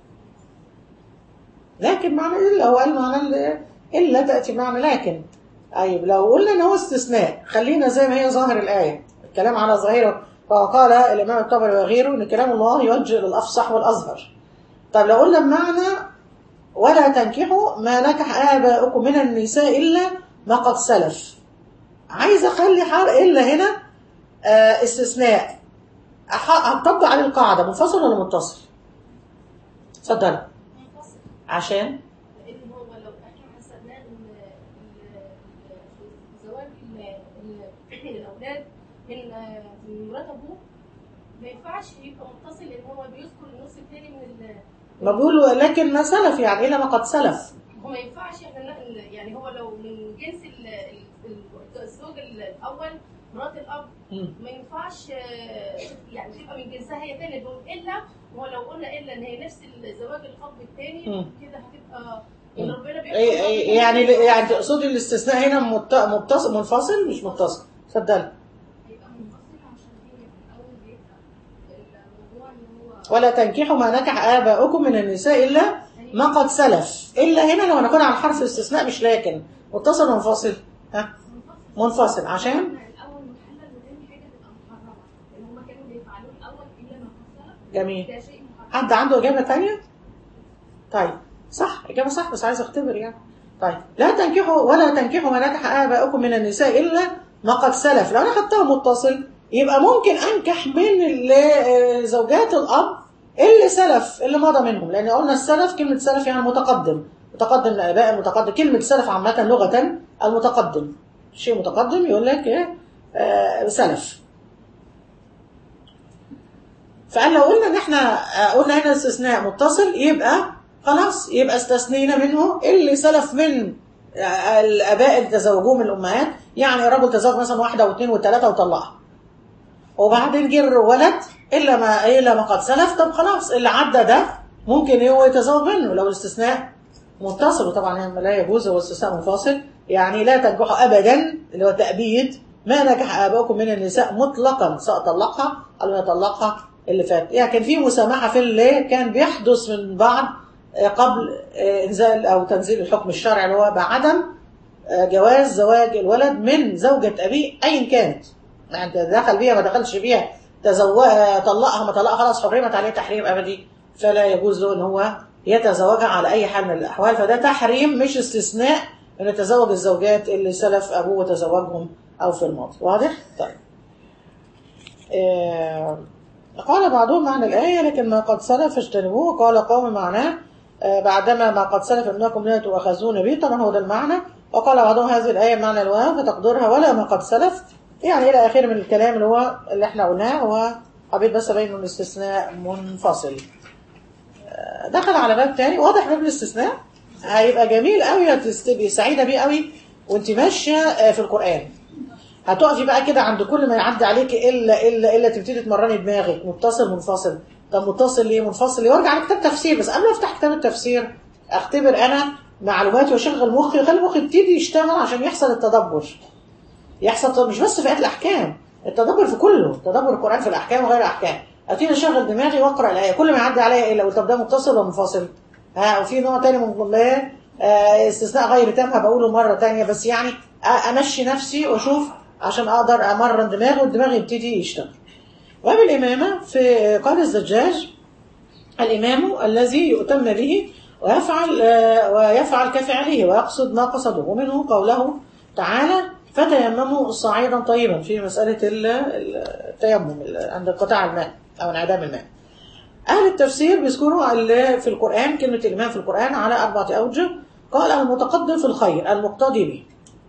لكن معنى إلا هو المعنى إلا تأتي معنى لكن طيب لو قلنا إن هو استثناء خلينا زي ما هي ظاهر الآية الكلام على ظاهره فقال الإمام الطبري وغيره إن كلام الله يوجه للأفصح والأظهر طب لو قلنا بمعنى ولا تنكحوا ما نكح آباؤكم من النساء إلا ما قد سلف عايز أخلي حرق إلا هنا آه استثناء هطبق على القاعدة منفصل ولا متصل؟ اتفضل منفصل عشان لان هو لو احنا حسبناه ان ال- ال- زواج ال- ال- الاولاد من من مرات ابوه ما ينفعش يبقى متصل لان هو بيذكر النص الثاني من ال ما بيقولوا لكن ما سلف يعني إلا ما قد سلف هو ما ينفعش احنا ن- يعني هو لو من جنس ال- ال- ال- الزوج الاول مرات الاب مم. ما ينفعش آه، يعني تبقى من جنسها هي تاني دول الا هو لو قلنا الا ان هي نفس الزواج الاب الثاني مم. كده هتبقى ان ربنا إيه- بيحكم إيه- يعني يعني تقصدي الاستثناء هنا مت- متصل منفصل مش متصل اتفضل هيبقى منفصل عشان هي في الاول بيبقى الموضوع ان هو ولا تنكحوا ما نكح آباؤكم من النساء إلا ما قد سلف إلا هنا لو هنكون على حرف الاستثناء مش لكن متصل ولا منفصل ها منفصل منفصل عشان الاول محلل وثاني حاجه تبقى محرمه لان هم كانوا بيفعلوه الاول الا ما قد جميل ده شيء محرم حد عنده إجابة تانية؟ طيب صح إجابة صح بس عايز أختبر يعني طيب لا تنكحوا ولا تنكحوا ما نكح آباؤكم من النساء إلا ما قد سلف لو أنا خدتها متصل يبقى ممكن أنكح من ال- زوجات الأب اللي سلف اللي مضى منهم لأن قلنا السلف كلمة سلف يعني متقدم متقدم لآباء المتقدم كلمة سلف عامة لغة المتقدم شيء متقدم يقول لك إيه آه سلف فقال لو قلنا ان احنا آه، قلنا هنا استثناء متصل يبقى خلاص يبقى استثنينا منه اللي سلف من آه، الاباء اللي تزوجوه من الامهات يعني رجل تزوج مثلا واحده واثنين وثلاثه وطلقها وبعدين جه ولد الا ما الا ما قد سلف طب خلاص اللي عدى ده ممكن هو يتزوج منه لو الاستثناء متصل وطبعا هنا لا يجوز هو استثناء منفصل يعني لا تنكحوا ابدا اللي هو تأبيد ما نجح اباؤكم من النساء مطلقا سواء طلقها او يطلقها اللي فات يعني كان في مسامحه في اللي كان بيحدث من بعض آه، قبل آه، انزال او تنزيل الحكم الشرعي اللي هو بعدم آه، جواز زواج الولد من زوجة أبيه أيا كانت يعني دخل بيها ما دخلش بيها تزوجها طلقها ما طلقها خلاص حرمت عليه تحريم أبدي فلا يجوز له إن هو يتزوجها على أي حال من الأحوال فده تحريم مش استثناء إن يتزوج الزوجات اللي سلف أبوه وتزوجهم أو في الماضي واضح؟ طيب آه، قال بعضهم معنى الآية لكن ما قد سلف فاجتنبوه قال قوم معناه آه، بعدما ما قد سلف انكم لا تؤاخذون به طبعا هو ده المعنى وقال بعضهم هذه الآية معنى الواو فتقدرها ولا ما قد سلف يعني إلى آخر من الكلام اللي هو اللي احنا قلناه هو حبيت بس أبين إنه الاستثناء منفصل آه، دخل على باب تاني واضح باب الاستثناء هيبقى جميل قوي هتبقي سعيدة بيه قوي وانت ماشية آه، في القرآن هتقفي بقى كده عند كل ما يعدي عليكي الا الا الا تبتدي تمرني دماغك متصل منفصل طب متصل ليه منفصل ليه وارجع على كتاب تفسير بس قبل ما افتح كتاب التفسير اختبر انا معلوماتي واشغل مخي خلي مخي يبتدي يشتغل عشان يحصل التدبر يحصل مش بس في آيات الاحكام التدبر في كله تدبر القران في الاحكام وغير الاحكام ابتدي اشغل دماغي واقرا الايه كل ما يعدي عليا الا طب ده متصل ولا منفصل ها وفي نوع تاني من الله آه، استثناء غير تام هبقوله مرة تانية بس يعني أ- أمشي نفسي وأشوف عشان أقدر أمرن دماغي والدماغ يبتدي يشتغل باب الإمامة في قال الزجاج الإمام الذي يؤتم به ويفعل آه، ويفعل كفعله ويقصد ما قصده ومنه قوله تعالى فتيمموا صعيدا طيبا في مسألة ال- ال- التيمم ال- عند انقطاع الماء أو انعدام الماء أهل التفسير بيذكروا ال- في القرآن كلمة الإمام في القرآن على أربعة أوجه قال المتقدم في الخير المقتدي به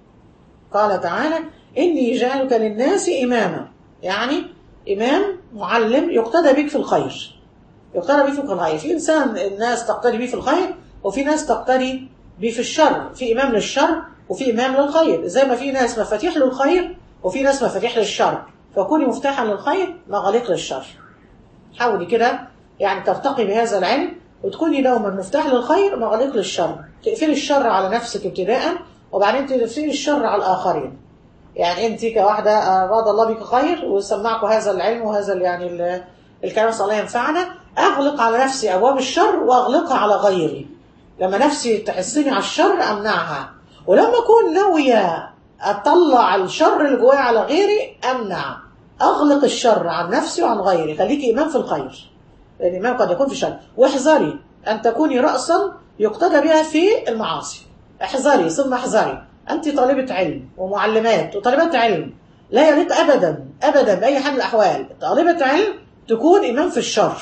قال تعالى إني جعلك للناس إماما يعني إمام معلم يقتدى بك في الخير يقتدى بيه في الخير في إنسان الناس تقتدي بيه في الخير وفي ناس تقتدي بيه في الشر في إمام للشر وفي إمام للخير زي ما في ناس مفاتيح للخير وفي ناس مفاتيح للشر فكوني مفتاحا للخير مغاليق للشر حاولي كده يعني ترتقي بهذا العلم وتكوني دوما مفتاح للخير مغاليق للشر تقفلي الشر على نفسك ابتداء وبعدين تقفلي الشر على الآخرين يعني انت كواحدة أراد الله بك خير وسمعكم هذا العلم وهذا ال- يعني ال- الكلام صلى الله ينفعنا أغلق على نفسي أبواب الشر وأغلقها على غيري لما نفسي تحسني على الشر أمنعها ولما أكون ناوية أطلع الشر اللي جوايا على غيري أمنع أغلق الشر عن نفسي وعن غيري خليكي إمام في الخير الإمام قد يكون في شر واحذري أن تكوني رأسا يقتدى بها في المعاصي احذري ثم احذري أنت طالبة علم ومعلمات وطالبات علم لا يليق أبدا أبدا بأي حال من الأحوال طالبة علم تكون إمام في الشر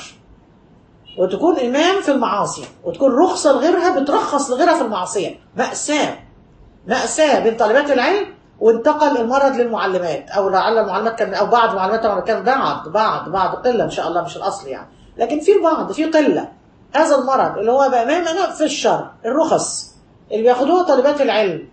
وتكون إمام في المعاصي وتكون رخصة لغيرها بترخص لغيرها في المعصية مأساة مأساة بين طالبات العلم وانتقل المرض للمعلمات او لعل المعلمات كان او بعض المعلمات طبعا كان بعض بعض بعض قله ان شاء الله مش الاصل يعني لكن في بعض في قله هذا المرض اللي هو بقى امامنا في الشر الرخص اللي بياخدوها طالبات العلم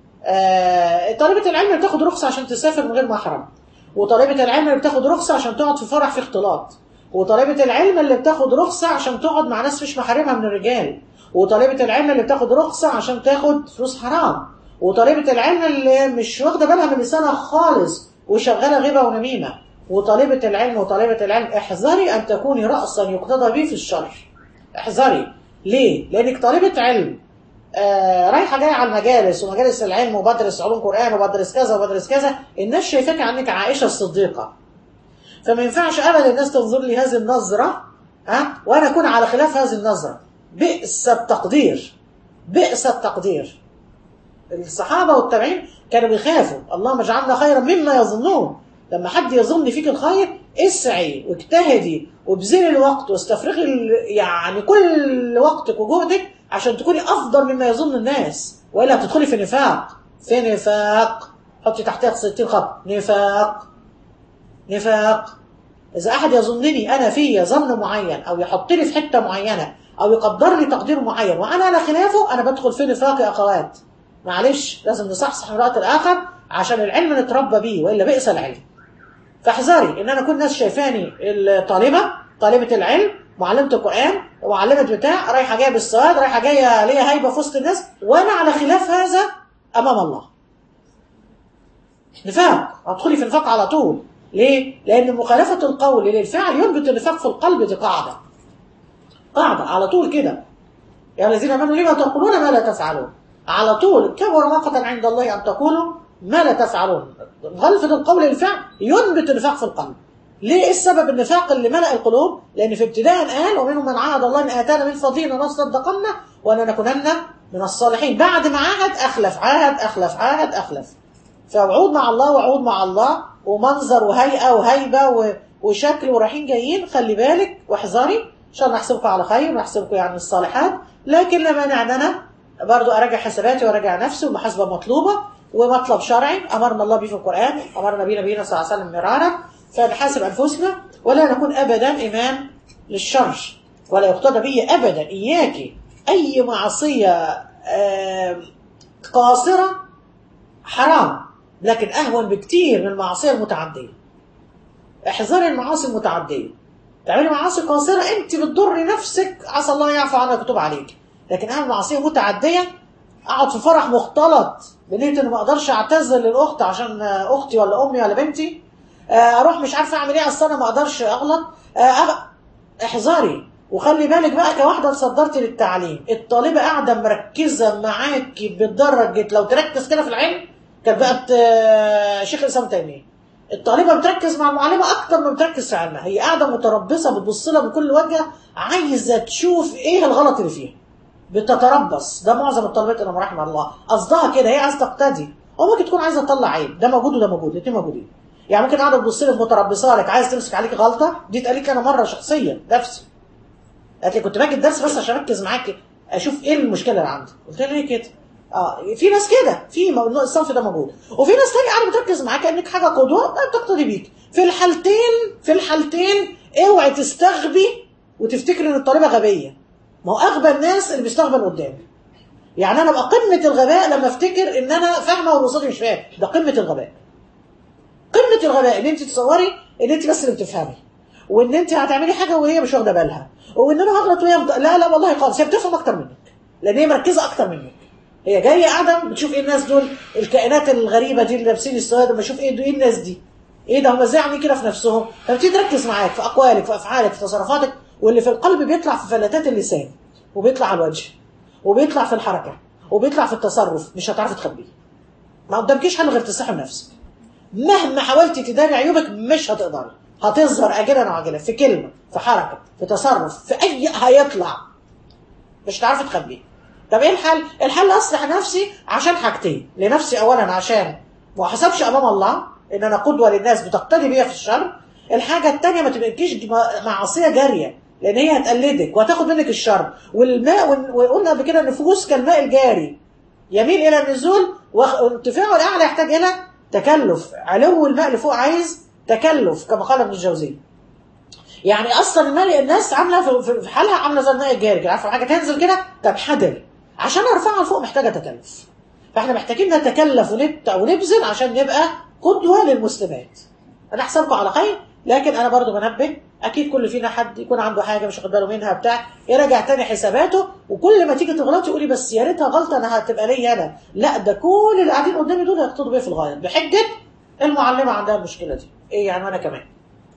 آه طالبة العلم اللي بتاخد رخصة عشان تسافر من غير محرم وطالبة العلم اللي بتاخد رخصة عشان تقعد في فرح في اختلاط وطالبة العلم اللي بتاخد رخصة عشان تقعد مع ناس مش محارمها من الرجال وطالبة العلم اللي بتاخد رخصة عشان تاخد فلوس حرام وطالبة العلم اللي مش واخدة بالها من لسانها خالص وشغالة غيبة ونميمة وطالبة العلم وطالبة العلم احذري أن تكوني رأسا يقتضى به في الشر احذري ليه؟ لأنك طالبة علم آه رايحة جاية على المجالس ومجالس العلم وبدرس علوم قرآن وبدرس كذا وبدرس كذا الناس شايفاك عنك عائشة الصديقة فما ينفعش أبدا الناس تنظر لي هذه النظرة ها وأنا أكون على خلاف هذه النظرة بئس التقدير بئس التقدير الصحابة والتابعين كانوا بيخافوا اللهم اجعلنا خيرا مما يظنون لما حد يظن فيك الخير اسعي واجتهدي وابذلي الوقت واستفرغي ال- يعني كل وقتك وجهدك عشان تكوني افضل مما يظن الناس والا هتدخلي في نفاق في نفاق حطي تحتها 60 خط نفاق نفاق اذا احد يظنني انا في ظن معين او يحطني في حته معينه او يقدر لي تقدير معين وانا على خلافه انا بدخل في نفاق يا اخوات معلش لازم نصحصح مرات الاخر عشان العلم نتربى بيه والا بئس العلم فاحذري ان انا اكون ناس شايفاني الطالبه طالبه العلم معلمه القران ومعلمه بتاع رايحه جايه بالسواد رايحه جايه ليا هيبه في وسط الناس وانا على خلاف هذا امام الله نفاق هتدخلي في النفاق على طول ليه؟ لأن مخالفة القول للفعل ينبت النفاق في القلب دي قاعدة قاعدة على طول كده يا الذين آمنوا لما تقولون ما لا تفعلون على طول كبر مقتا عند الله أن تقولوا ما لا تفعلون مخالفة القول للفعل ينبت النفاق في القلب ليه ايه السبب النفاق اللي ملأ القلوب لأن في ابتداء قال ومنهم من عاهد الله إن آتانا من فضله لنصدقن ولنكونن من الصالحين بعد ما عاهد أخلف عاهد أخلف عاهد أخلف فوعود مع الله وعود مع الله ومنظر وهيئة وهيبة و- وشكل ورايحين جايين خلي بالك واحذري ان شاء الله نحسبكم على خير ونحسبكم يعني الصالحات لكن لا مانع ان انا برضو اراجع حساباتي واراجع نفسي ومحاسبه مطلوبه ومطلب شرعي امرنا الله به في القران امرنا به نبينا صلى الله عليه وسلم مرارا فنحاسب انفسنا ولا نكون ابدا امام للشر ولا يقتدى به ابدا اياكي اي معصيه آه، قاصره حرام لكن اهون بكتير من المعصيه المتعديه احذري المعاصي المتعديه تعملي معاصي قاصره انت بتضري نفسك عسى الله يعفو عنك ويتوب عليك لكن اعمل معصيه متعديه اقعد في فرح مختلط بنيت اني ما اقدرش اعتذر للاخت عشان اختي ولا امي ولا بنتي آه، اروح مش عارفه اعمل ايه اصل انا ما اقدرش اغلط آه، أغ- احذري وخلي بالك بقى كواحده تصدرتي للتعليم الطالبه قاعده مركزه معاكي بدرجه لو تركز كده في العلم كانت بقت آه، شيخ الاسلام تيميه الطالبه بتركز مع المعلمه اكتر ما بتركز في علمها هي قاعده متربصه بتبص لها من كل وجه عايزه تشوف ايه الغلط اللي فيها بتتربص ده معظم الطالبات اللي رحمه الله قصدها كده هي عايزه تقتدي او ممكن تكون عايزه تطلع عيب ده موجود وده موجود الاثنين موجودين يعني ممكن قاعده تبص لك متربصه لك عايز تمسك عليك غلطه دي اتقالت لي انا مره شخصيا نفسي قالت لي كنت باجي الدرس بس عشان اركز معاكي اشوف ايه المشكله اللي عندي قلت لها ليه كده اه في ناس كده في مو- الصنف ده موجود وفي ناس تانية قاعده بتركز معاك كانك حاجه قدوه لا بتقتدي بيك في الحالتين في الحالتين اوعي تستغبي وتفتكري ان الطالبه غبيه ما هو اغبى الناس اللي بيستغبى اللي قدامي يعني انا بقى قمه الغباء لما افتكر ان انا فاهمه واللي قصادي مش فاهم ده قمه الغباء قمه الغباء ان انت تصوري ان انت بس اللي بتفهمي وان انت هتعملي حاجه وهي مش واخده بالها وان انا هغلط وهي مد... لا لا والله خالص هي بتفهم اكتر منك لان هي مركزه اكتر منك هي جايه قاعده بتشوف ايه الناس دول الكائنات الغريبه دي اللي لابسين السواد لما اشوف ايه دول- ايه الناس دي ايه ده هم ازاي عاملين كده في نفسهم فبتبتدي تركز معاك في اقوالك في افعالك في تصرفاتك واللي في القلب بيطلع في فلتات اللسان وبيطلع على الوجه وبيطلع في الحركه وبيطلع في التصرف مش هتعرفي تخبيه ما قدامكيش حل غير تستحي نفسك مهما حاولتي تداري عيوبك مش هتقدري هتظهر اجلا او عاجلا في كلمه في حركه في تصرف في اي هيطلع مش هتعرفي تخبيه طب ايه الحل الحل اصلح نفسي عشان حاجتين لنفسي اولا عشان ما احسبش امام الله ان انا قدوه للناس بتقتدي بيا في الشر الحاجه الثانيه ما تبقيش معصيه جاريه لان هي هتقلدك وهتاخد منك الشر والماء ون- وقلنا قبل كده النفوس كالماء الجاري يميل الى النزول وارتفاعه الاعلى يحتاج الى تكلف علو الماء اللي فوق عايز تكلف كما قال ابن الجوزي يعني اصلا الماء الناس عامله في- في حالها عامله زي الماء الجاري كده عارفه حاجه تنزل كده تنحدر عشان ارفعها لفوق محتاجه تكلف فاحنا محتاجين نتكلف ونبت ونبذل عشان نبقى قدوه للمسلمات انا احسبكم على خير لكن انا برضو بنبه اكيد كل فينا حد يكون عنده حاجه مش واخد باله منها بتاع يراجع تاني حساباته وكل ما تيجي تغلطي يقولي بس يا ريتها غلطه انا هتبقى ليا انا لا ده كل اللي قاعدين قدامي دول هيقتضوا بيا في الغايه بحجه المعلمه عندها المشكله دي ايه يعني وانا كمان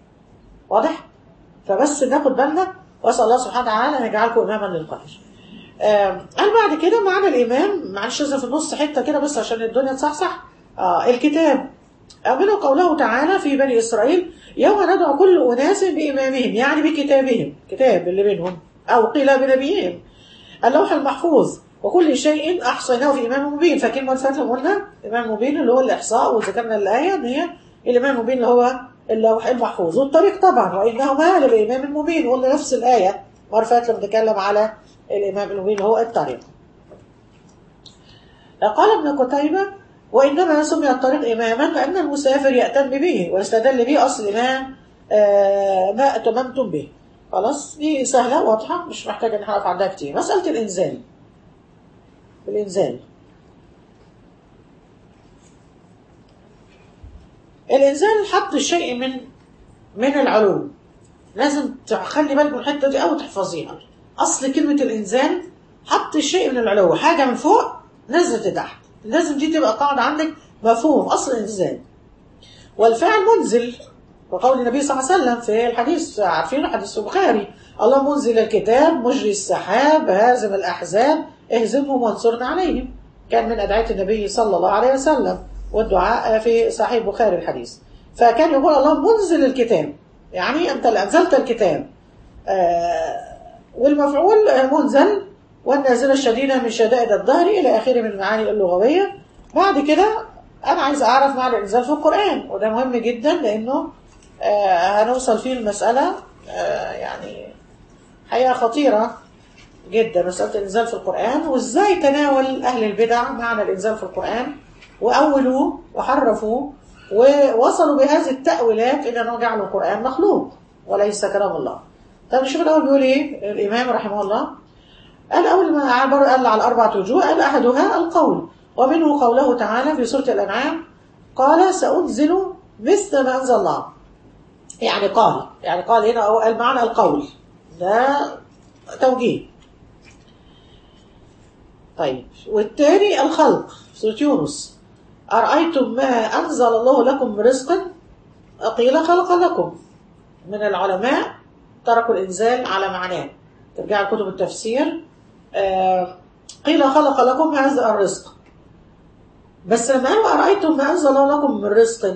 واضح فبس ناخد بالنا واسال الله سبحانه وتعالى ان يجعلكم اماما للقائش آم، قال بعد كده معنا الامام معلش لازم في النص حته كده بس عشان الدنيا تصحصح آه الكتاب أمنوا قوله تعالى في بني إسرائيل يوم ندعو كل أناس بإمامهم يعني بكتابهم كتاب اللي بينهم أو قيل بنبيهم اللوح المحفوظ وكل شيء أحصيناه في إمام مبين فكلمة الفتح قلنا إمام مبين اللي هو الإحصاء وذكرنا الآية إن هي الإمام المبين اللي هو اللوح المحفوظ والطريق طبعا وإنهما للإمام المبين قلنا نفس الآية مرة فاتت لما نتكلم على الإمام المبين اللي هو الطريق قال ابن قتيبة وإنما سمي الطريق إماما لأن المسافر يأتم به ويستدل به أصل الإمام آه ما أتممتم به خلاص دي سهلة واضحة مش محتاجة ان نعرف عندها كتير مسألة الإنزال الإنزال الإنزال حط الشيء من من العلوم لازم تخلي بالك من الحتة دي أو تحفظيها أصل كلمة الإنزال حط الشيء من العلو حاجة من فوق نزلت تحت لازم دي تبقى قاعدة عندك مفهوم أصل الإنزال والفعل منزل وقول النبي صلى الله عليه وسلم في الحديث عارفين حديث البخاري الله منزل الكتاب مجري السحاب هازم الأحزاب اهزمهم وانصرنا عليهم كان من أدعية النبي صلى الله عليه وسلم والدعاء في صحيح بخاري الحديث فكان يقول الله منزل الكتاب يعني أنت اللي أنزلت الكتاب آه والمفعول منزل والنازلة الشديدة من شدائد الظهر إلى آخره من المعاني اللغوية بعد كده أنا عايز أعرف معنى الإنزال في القرآن وده مهم جدا لأنه آه هنوصل فيه المسألة آه يعني حقيقة خطيرة جدا مسألة الإنزال في القرآن وإزاي تناول أهل البدع معنى الإنزال في القرآن وأولوا وحرفوا ووصلوا بهذه التأويلات إلى أنه جعلوا القرآن مخلوق وليس كلام الله طب نشوف الأول بيقول إيه الإمام رحمه الله قال أول ما عبر قال على أربعة وجوه قال أحدها القول ومنه قوله تعالى في سورة الأنعام قال سأنزل مثل ما أنزل الله يعني قال يعني قال هنا أو المعنى القول ده توجيه طيب والتاني الخلق في سورة يونس أرأيتم ما أنزل الله لكم من رزق قيل خلق لكم من العلماء تركوا الإنزال على معناه ترجع لكتب التفسير آه قيل خلق لكم هذا الرزق بس لما قالوا أرأيتم ما أنزل الله لكم من رزق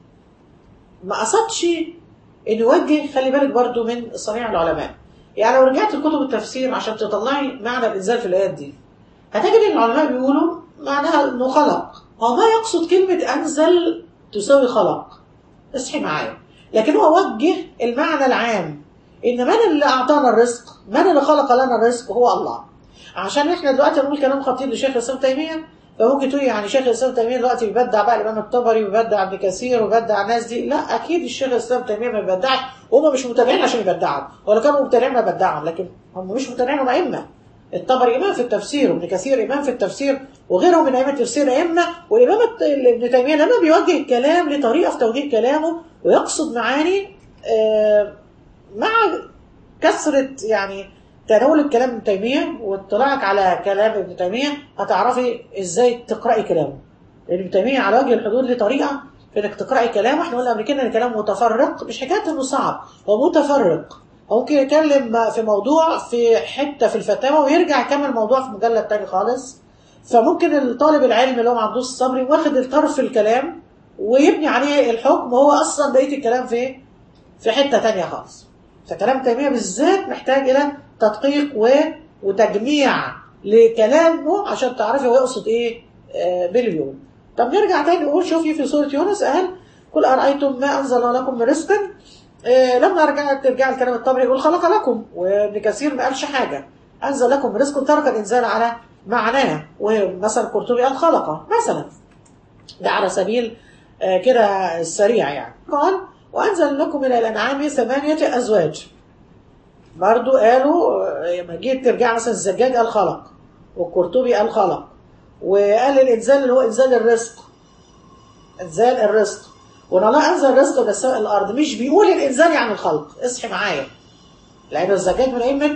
ما قصدش إن يوجه خلي بالك برضو من صنيع العلماء يعني لو رجعت لكتب التفسير عشان تطلعي معنى الإنزال في الآيات دي هتجد إن العلماء بيقولوا معناها إنه خلق هو ما يقصد كلمة أنزل تساوي خلق اصحي معايا لكن هو وجه المعنى العام إن من اللي أعطانا الرزق من اللي خلق لنا الرزق هو الله عشان احنا دلوقتي نقول كلام خطير لشيخ الاسلام تيميه فممكن تقول يعني شيخ الاسلام تيميه دلوقتي بيبدع بقى الامام الطبري وبيبدع ابن كثير وبيبدع الناس دي لا اكيد الشيخ الاسلام تيميه ما بيبدعش وهم مش متابعين عشان يبدعهم ولا كانوا مبتدعين ما بدعهم لكن هم مش مبتدعين هم ائمه الطبري امام في التفسير وابن كثير امام في التفسير وغيرهم من ائمه التفسير ائمه والامام ابن تيميه لما بيوجه الكلام لطريقه في توجيه كلامه ويقصد معاني آه مع كثره يعني تناول الكلام ابن تيميه واطلاعك على كلام ابن تيميه هتعرفي ازاي تقراي كلامه لان ابن تيميه على وجه الحدود ليه طريقه في انك تقراي كلامه احنا قلنا قبل كده ان كلام متفرق مش حكايه انه صعب هو متفرق هو ممكن يتكلم في موضوع في حته في الفتاوى ويرجع يكمل موضوع في مجلد تاني خالص فممكن الطالب العلم اللي هو ما عندوش صبر واخد الطرف الكلام ويبني عليه الحكم وهو اصلا بقيه الكلام في في حته تانية خالص فكلام تيميه بالذات محتاج الى تدقيق و... وتجميع لكلامه عشان تعرفي هو يقصد ايه آه باليوم طب نرجع تاني نقول شوفي في سورة يونس قال قل أرأيتم ما أنزل لكم من رزق آه لما رجع ترجع الكلام الطبري يقول خلق لكم وابن كثير ما قالش حاجة أنزل لكم رزق ترك الإنزال على معناه ومثلا قرطبي قال خلق مثلا ده على سبيل آه كده السريع يعني قال وأنزل لكم من الأنعام ثمانية أزواج برضو قالوا لما جيت ترجع مثلا الزجاج قال خلق والقرطبي قال خلق وقال الانزال اللي هو انزال الرزق انزال الرزق وان الله انزل الرزق من السماء الارض مش بيقول الانزال يعني الخلق اصحي معايا لان الزجاج من ائمه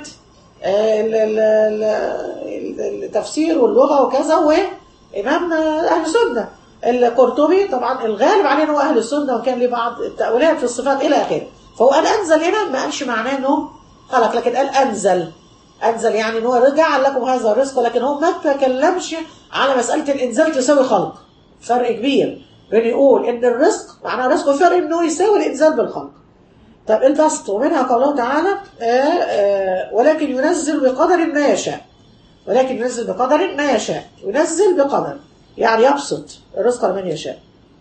التفسير واللغه وكذا وامام اهل السنه القرطبي طبعا الغالب عليه هو اهل السنه وكان ليه بعض التاويلات في الصفات الى اخره فهو قال انزل هنا ما قالش معناه انه خلق لكن قال انزل انزل يعني ان هو رجع لكم هذا الرزق لكن هو ما تكلمش على مساله الانزال تساوي خلق فرق كبير بين يقول ان الرزق معناه رزق وفرق انه يساوي الانزال بالخلق طب البسط ومنها قوله تعالى آآ آآ ولكن ينزل بقدر ما يشاء ولكن ينزل بقدر ما يشاء ينزل بقدر يعني يبسط الرزق لمن يشاء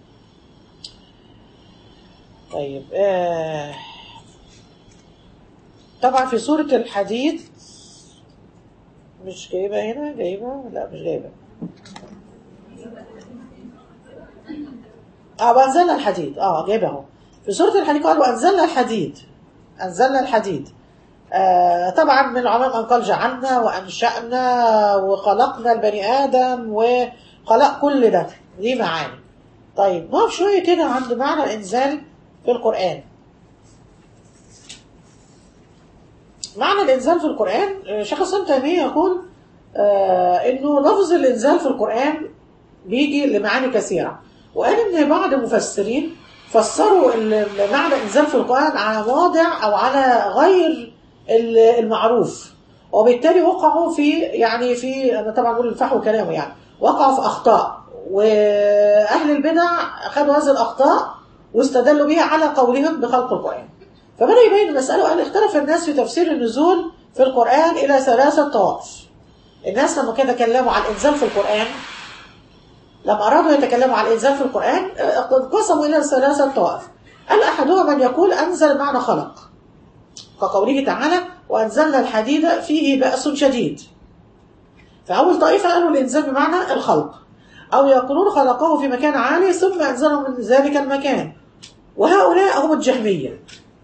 طيب آه طبعا في سورة الحديد مش جايبة هنا جايبة لا مش جايبة اه وانزلنا الحديد اه جايبه اهو في سورة الحديد قال وانزلنا الحديد انزلنا الحديد آه طبعا من العلماء من قال جعلنا وانشأنا وخلقنا البني ادم وخلق كل ده دي معاني طيب نقف شوية كده عند معنى الانزال في القرآن معنى الإنزال في القرآن شيخ الإسلام تيمية يقول آه إنه لفظ الإنزال في القرآن بيجي لمعاني كثيرة وقال إن بعض المفسرين فسروا معنى الإنزال في القرآن على واضع أو على غير المعروف وبالتالي وقعوا في يعني في أنا طبعا بقول الفحوى كلامه يعني وقعوا في أخطاء وأهل البدع أخذوا هذه الأخطاء واستدلوا بها على قولهم بخلق القرآن فبدأ يبين المسألة وقال اختلف الناس في تفسير النزول في القرآن إلى ثلاثة طوائف الناس لما كده تكلموا عن الإنزال في القرآن لما أرادوا يتكلموا عن الإنزال في القرآن انقسموا إلى ثلاثة طوائف قال أحدهم من يقول أنزل معنى خلق كقوله تعالى وأنزلنا الحديد فيه بأس شديد فأول طائفة قالوا الإنزال بمعنى الخلق أو يقولون خلقه في مكان عالي ثم أنزله من ذلك المكان وهؤلاء هم الجهمية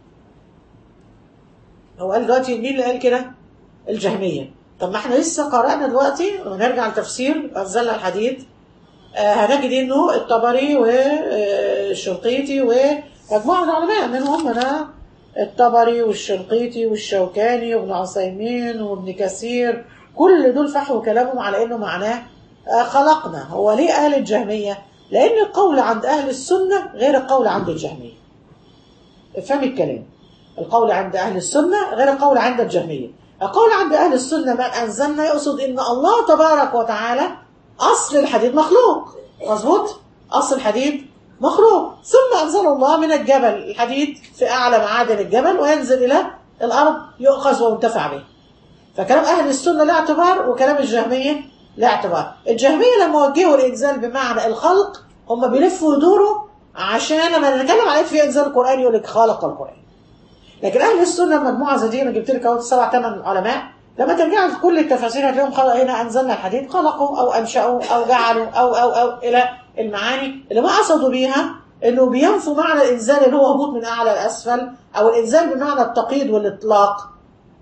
هو قال دلوقتي مين اللي قال كده الجهمية طب ما احنا لسه قرأنا دلوقتي ونرجع لتفسير أنزلنا الحديد آه هنجد انه الطبري والشنقيطي ومجموعة من العلماء منهم انا الطبري والشنقيطي والشوكاني وابن عثيمين وابن كثير كل دول فحوا كلامهم على انه معناه آه خلقنا هو ليه قال الجهمية لان القول عند اهل السنة غير القول عند الجهمية افهم الكلام القول عند أهل السنة غير القول عند الجهمية قول عند أهل السنة من أنزلنا يقصد إن الله تبارك وتعالى أصل الحديد مخلوق مظبوط أصل الحديد مخلوق ثم أنزل الله من الجبل الحديد في أعلى معادن الجبل وينزل إلى الأرض يؤخذ وينتفع به فكلام أهل السنة لا اعتبار وكلام الجهمية لا اعتبار الجهمية لما وجهوا الإنزال بمعنى الخلق هم بيلفوا ويدوروا عشان لما نتكلم على في إنزال القرآن يقول لك خالق القرآن لكن أهل السنة مجموعة زي دي أنا جبت لك أهو سبع ثمان علماء لما ترجع في كل التفاسير هتلاقيهم خلق هنا أنزلنا الحديد خلقوا أو أنشأوا أو جعلوا أو أو أو إلى المعاني اللي ما قصدوا بيها إنه بينفوا معنى الإنزال اللي هو هبوط من أعلى لأسفل أو الإنزال بمعنى التقييد والإطلاق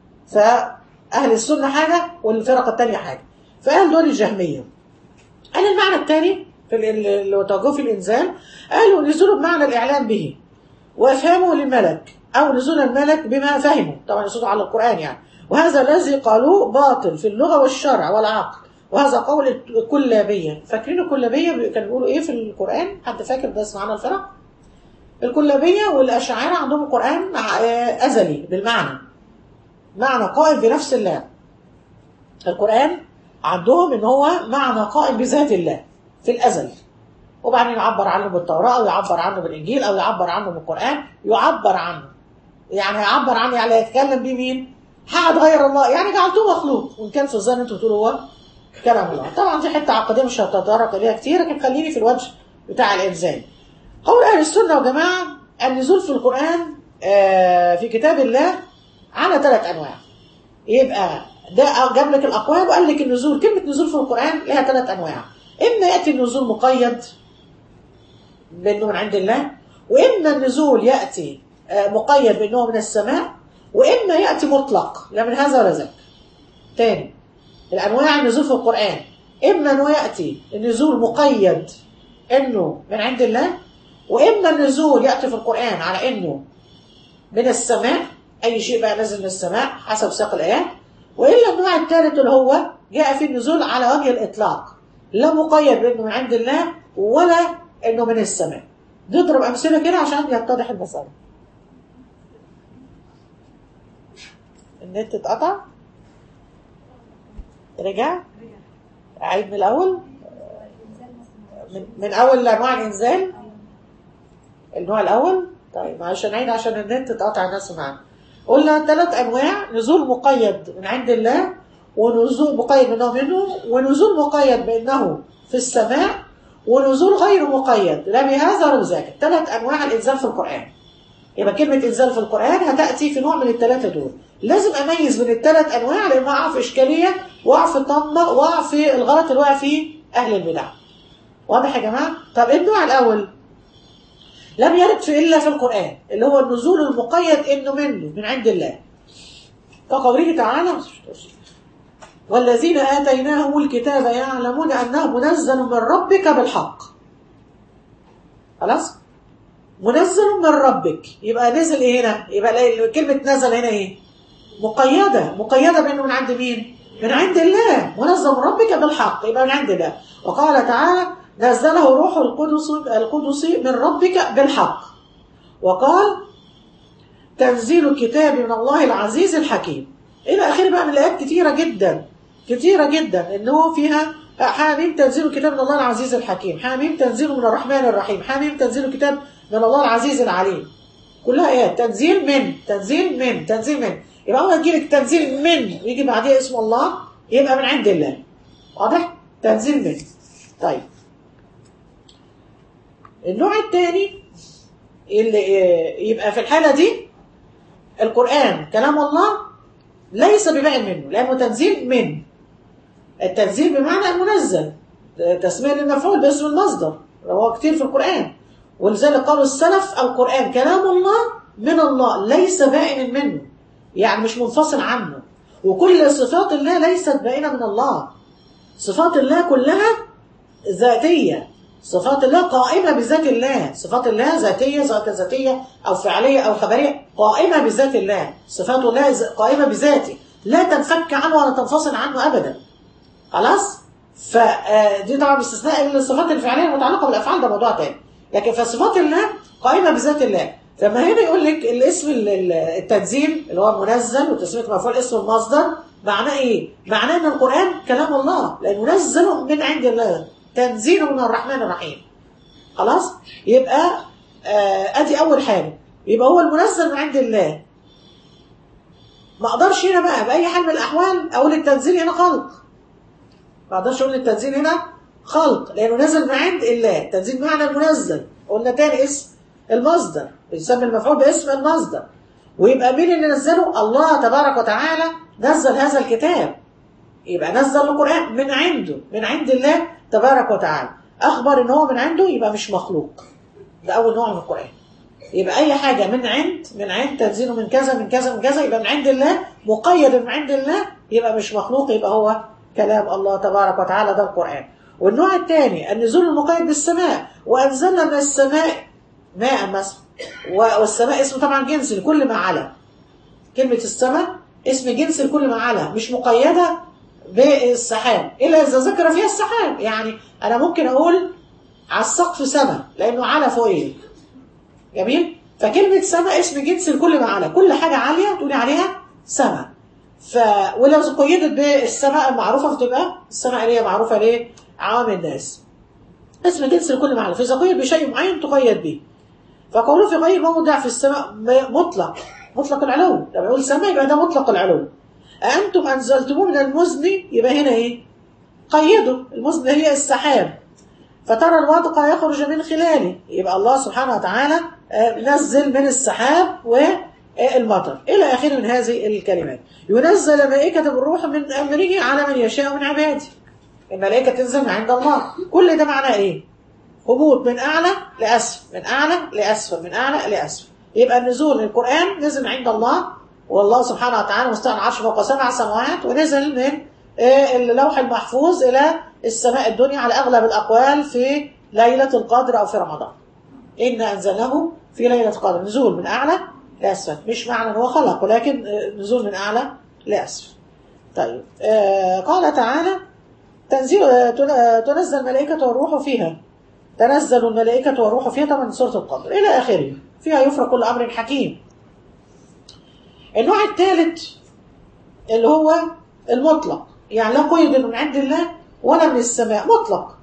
فأهل السنة حاجة والفرقة الثانية حاجة فأهل دول الجهمية قال المعنى الثاني في اللي هو توجهه في الإنزال قالوا نزوله بمعنى الإعلان به وإفهامه للملك أو نزول الملك بما فهمه طبعا يصدوا على القرآن يعني وهذا الذي قالوه باطل في اللغة والشرع والعقل وهذا قول الكلابية فاكرين الكلابية كانوا بيقولوا إيه في القرآن حد فاكر ده معانا الفرق الكلابية والأشاعرة عندهم القرآن أزلي بالمعنى معنى قائم بنفس الله القرآن عندهم ان هو معنى قائم بذات الله في الازل وبعدين يعبر عنه بالتوراة او يعبر عنه بالانجيل او يعبر عنه بالقرآن يعبر عنه يعني يعبر عنه يعني يتكلم بيه مين حد غير الله يعني جعلتوه مخلوق وان كان في الظن انتوا بتقولوا هو كلام الله طبعا دي حته عقديه مش هتتطرق اليها كتير لكن خليني في الوجه بتاع الانسان قول اهل السنه وجماعه النزول في القران في كتاب الله على ثلاث انواع يبقى ده جاب لك الاقوال وقال لك النزول كلمه نزول في القران لها ثلاث انواع اما ياتي النزول مقيد بانه من عند الله واما النزول ياتي مقيد بانه من السماء واما ياتي مطلق لا من هذا ولا ذاك تاني الانواع النزول في القران اما انه ياتي النزول مقيد انه من عند الله واما النزول ياتي في القران على انه من السماء اي شيء بقى نازل من السماء حسب سياق الايات والا النوع الثالث اللي هو جاء في النزول على وجه الاطلاق لا مقيد بانه من عند الله ولا انه من السماء نضرب امثله كده عشان يتضح المساله النت اتقطع رجع اعيد من الاول من, من اول انواع الانزال النوع الاول طيب عشان نعيد عشان النت اتقطع الناس معانا قلنا ثلاث انواع نزول مقيد من عند الله ونزول مقيد منه منه ونزول مقيد بانه في السماء ونزول غير مقيد لا بهذا ولا بذاك ثلاث انواع الانزال في القران يبقى كلمه انزال في القران هتاتي في نوع من الثلاثه دول لازم اميز بين الثلاث انواع لان اقع في اشكاليه واقع في الطنه واقع في الغلط اللي وقع فيه اهل البدع واضح يا جماعه طب النوع الاول لم يرد في إلا في القرآن اللي هو النزول المقيد إنه منه من عند الله كقوله تعالى والذين آتيناهم الكتاب يعلمون أنه منزل من ربك بالحق خلاص منزل من ربك يبقى نزل إيه هنا يبقى كلمة نزل هنا إيه مقيدة مقيدة بأنه من عند مين من عند الله منزل من ربك بالحق يبقى من عند الله وقال تعالى نزله روح القدس القدس من ربك بالحق وقال تنزيل الكتاب من الله العزيز الحكيم الى اخره بقى من الايات كتيره جدا كتيره جدا ان هو فيها حاميم تنزيل الكتاب من الله العزيز الحكيم حاميم تنزيل من الرحمن الرحيم حاميم تنزيل الكتاب من الله العزيز العليم كلها ايات تنزيل من تنزيل من تنزيل من يبقى اول ما تجيلك تنزيل من ويجي بعديها اسم الله يبقى من عند الله واضح تنزيل من طيب النوع الثاني اللي يبقى في الحالة دي القرآن كلام الله ليس بباين منه لأنه تنزيل من التنزيل بمعنى المنزل تسمية للمفعول باسم المصدر هو كتير في القرآن ولذلك قالوا السلف القرآن كلام الله من الله ليس بائن منه يعني مش منفصل عنه وكل صفات الله ليست بائنة من الله صفات الله كلها ذاتية صفات الله قائمة بذات الله صفات الله ذاتية ذات ذاتية أو فعلية أو خبرية قائمة بذات الله صفات الله قائمة بذاته لا تنفك عنه ولا تنفصل عنه أبدا خلاص فدي طبعا باستثناء الصفات الفعلية المتعلقة بالأفعال ده موضوع تاني لكن فصفات الله قائمة بذات الله فما هنا يقول لك الاسم ال- ال- التنزيل اللي هو منزل وتسمية مفعول اسم المصدر معناه ايه؟ معناه ان القرآن كلام الله لأنه منزل من عند الله تنزيل من الرحمن الرحيم خلاص؟ يبقى آه ادي اول حاجة يبقى هو المنزل من عند الله ما اقدرش هنا بقى باي حال من الاحوال اقول التنزيل هنا خلق ما اقدرش اقول التنزيل هنا خلق لانه نزل من عند الله التنزيل معنى المنزل قلنا تاني اسم المصدر بيسمى المفعول باسم المصدر ويبقى مين اللي نزله الله تبارك وتعالى نزل هذا الكتاب يبقى نزل القرآن من عنده من عند الله تبارك وتعالى أخبر إن هو من عنده يبقى مش مخلوق ده أول نوع من القرآن يبقى أي حاجة من عند من عند تنزيله من كذا من كذا من كذا يبقى من عند الله مقيد من عند الله يبقى مش مخلوق يبقى هو كلام الله تبارك وتعالى ده القرآن والنوع الثاني النزول المقيد بالسماء وأنزلنا من السماء ماء مثلا والسماء اسم طبعا جنس لكل ما على كلمة السماء اسم جنس لكل ما على مش مقيدة بالسحاب إلا إذا ذكر فيها السحاب يعني أنا ممكن أقول على السقف سماء لأنه على فوقيه جميل فكلمة سماء اسم جنس لكل ما على كل حاجة عالية تقولي عليها سماء ف ولو قيدت بالسماء المعروفة فتبقى السماء اللي هي معروفة ليه عوام الناس اسم جنس لكل ما على فإذا قيد بشيء معين تقيد به فقوله في غير موضع في السماء مطلق مطلق العلو لما يقول سماء يبقى ده مطلق العلو أنتم أنزلتموه من المزن يبقى هنا إيه قيدوا المزن هي السحاب فترى الودق يخرج من خلاله يبقى الله سبحانه وتعالى نزل من السحاب والمطر إلى آخره من هذه الكلمات ينزل ملائكة بالروح من أمره على من يشاء من عباده الملائكة تنزل من عند الله كل ده معناه إيه هبوط من أعلى لأسفل من أعلى لأسفل من أعلى لأسفل يبقى النزول القرآن نزل من عند الله والله سبحانه وتعالى مستوى العرش فوق سبع سماوات ونزل من اللوح المحفوظ إلى السماء الدنيا على أغلب الأقوال في ليلة القدر أو في رمضان إن أنزلناه في ليلة القدر نزول من أعلى لأسفل مش معنى أنه خلق ولكن نزول من أعلى لأسفل طيب آه قال تعالى تنزيل تنزل الملائكة والروح فيها تنزل الملائكة والروح فيها طبعا سورة القدر إلى آخره فيها يفرق كل أمر حكيم النوع الثالث اللي هو المطلق يعني لا قيد من عند الله ولا من السماء مطلق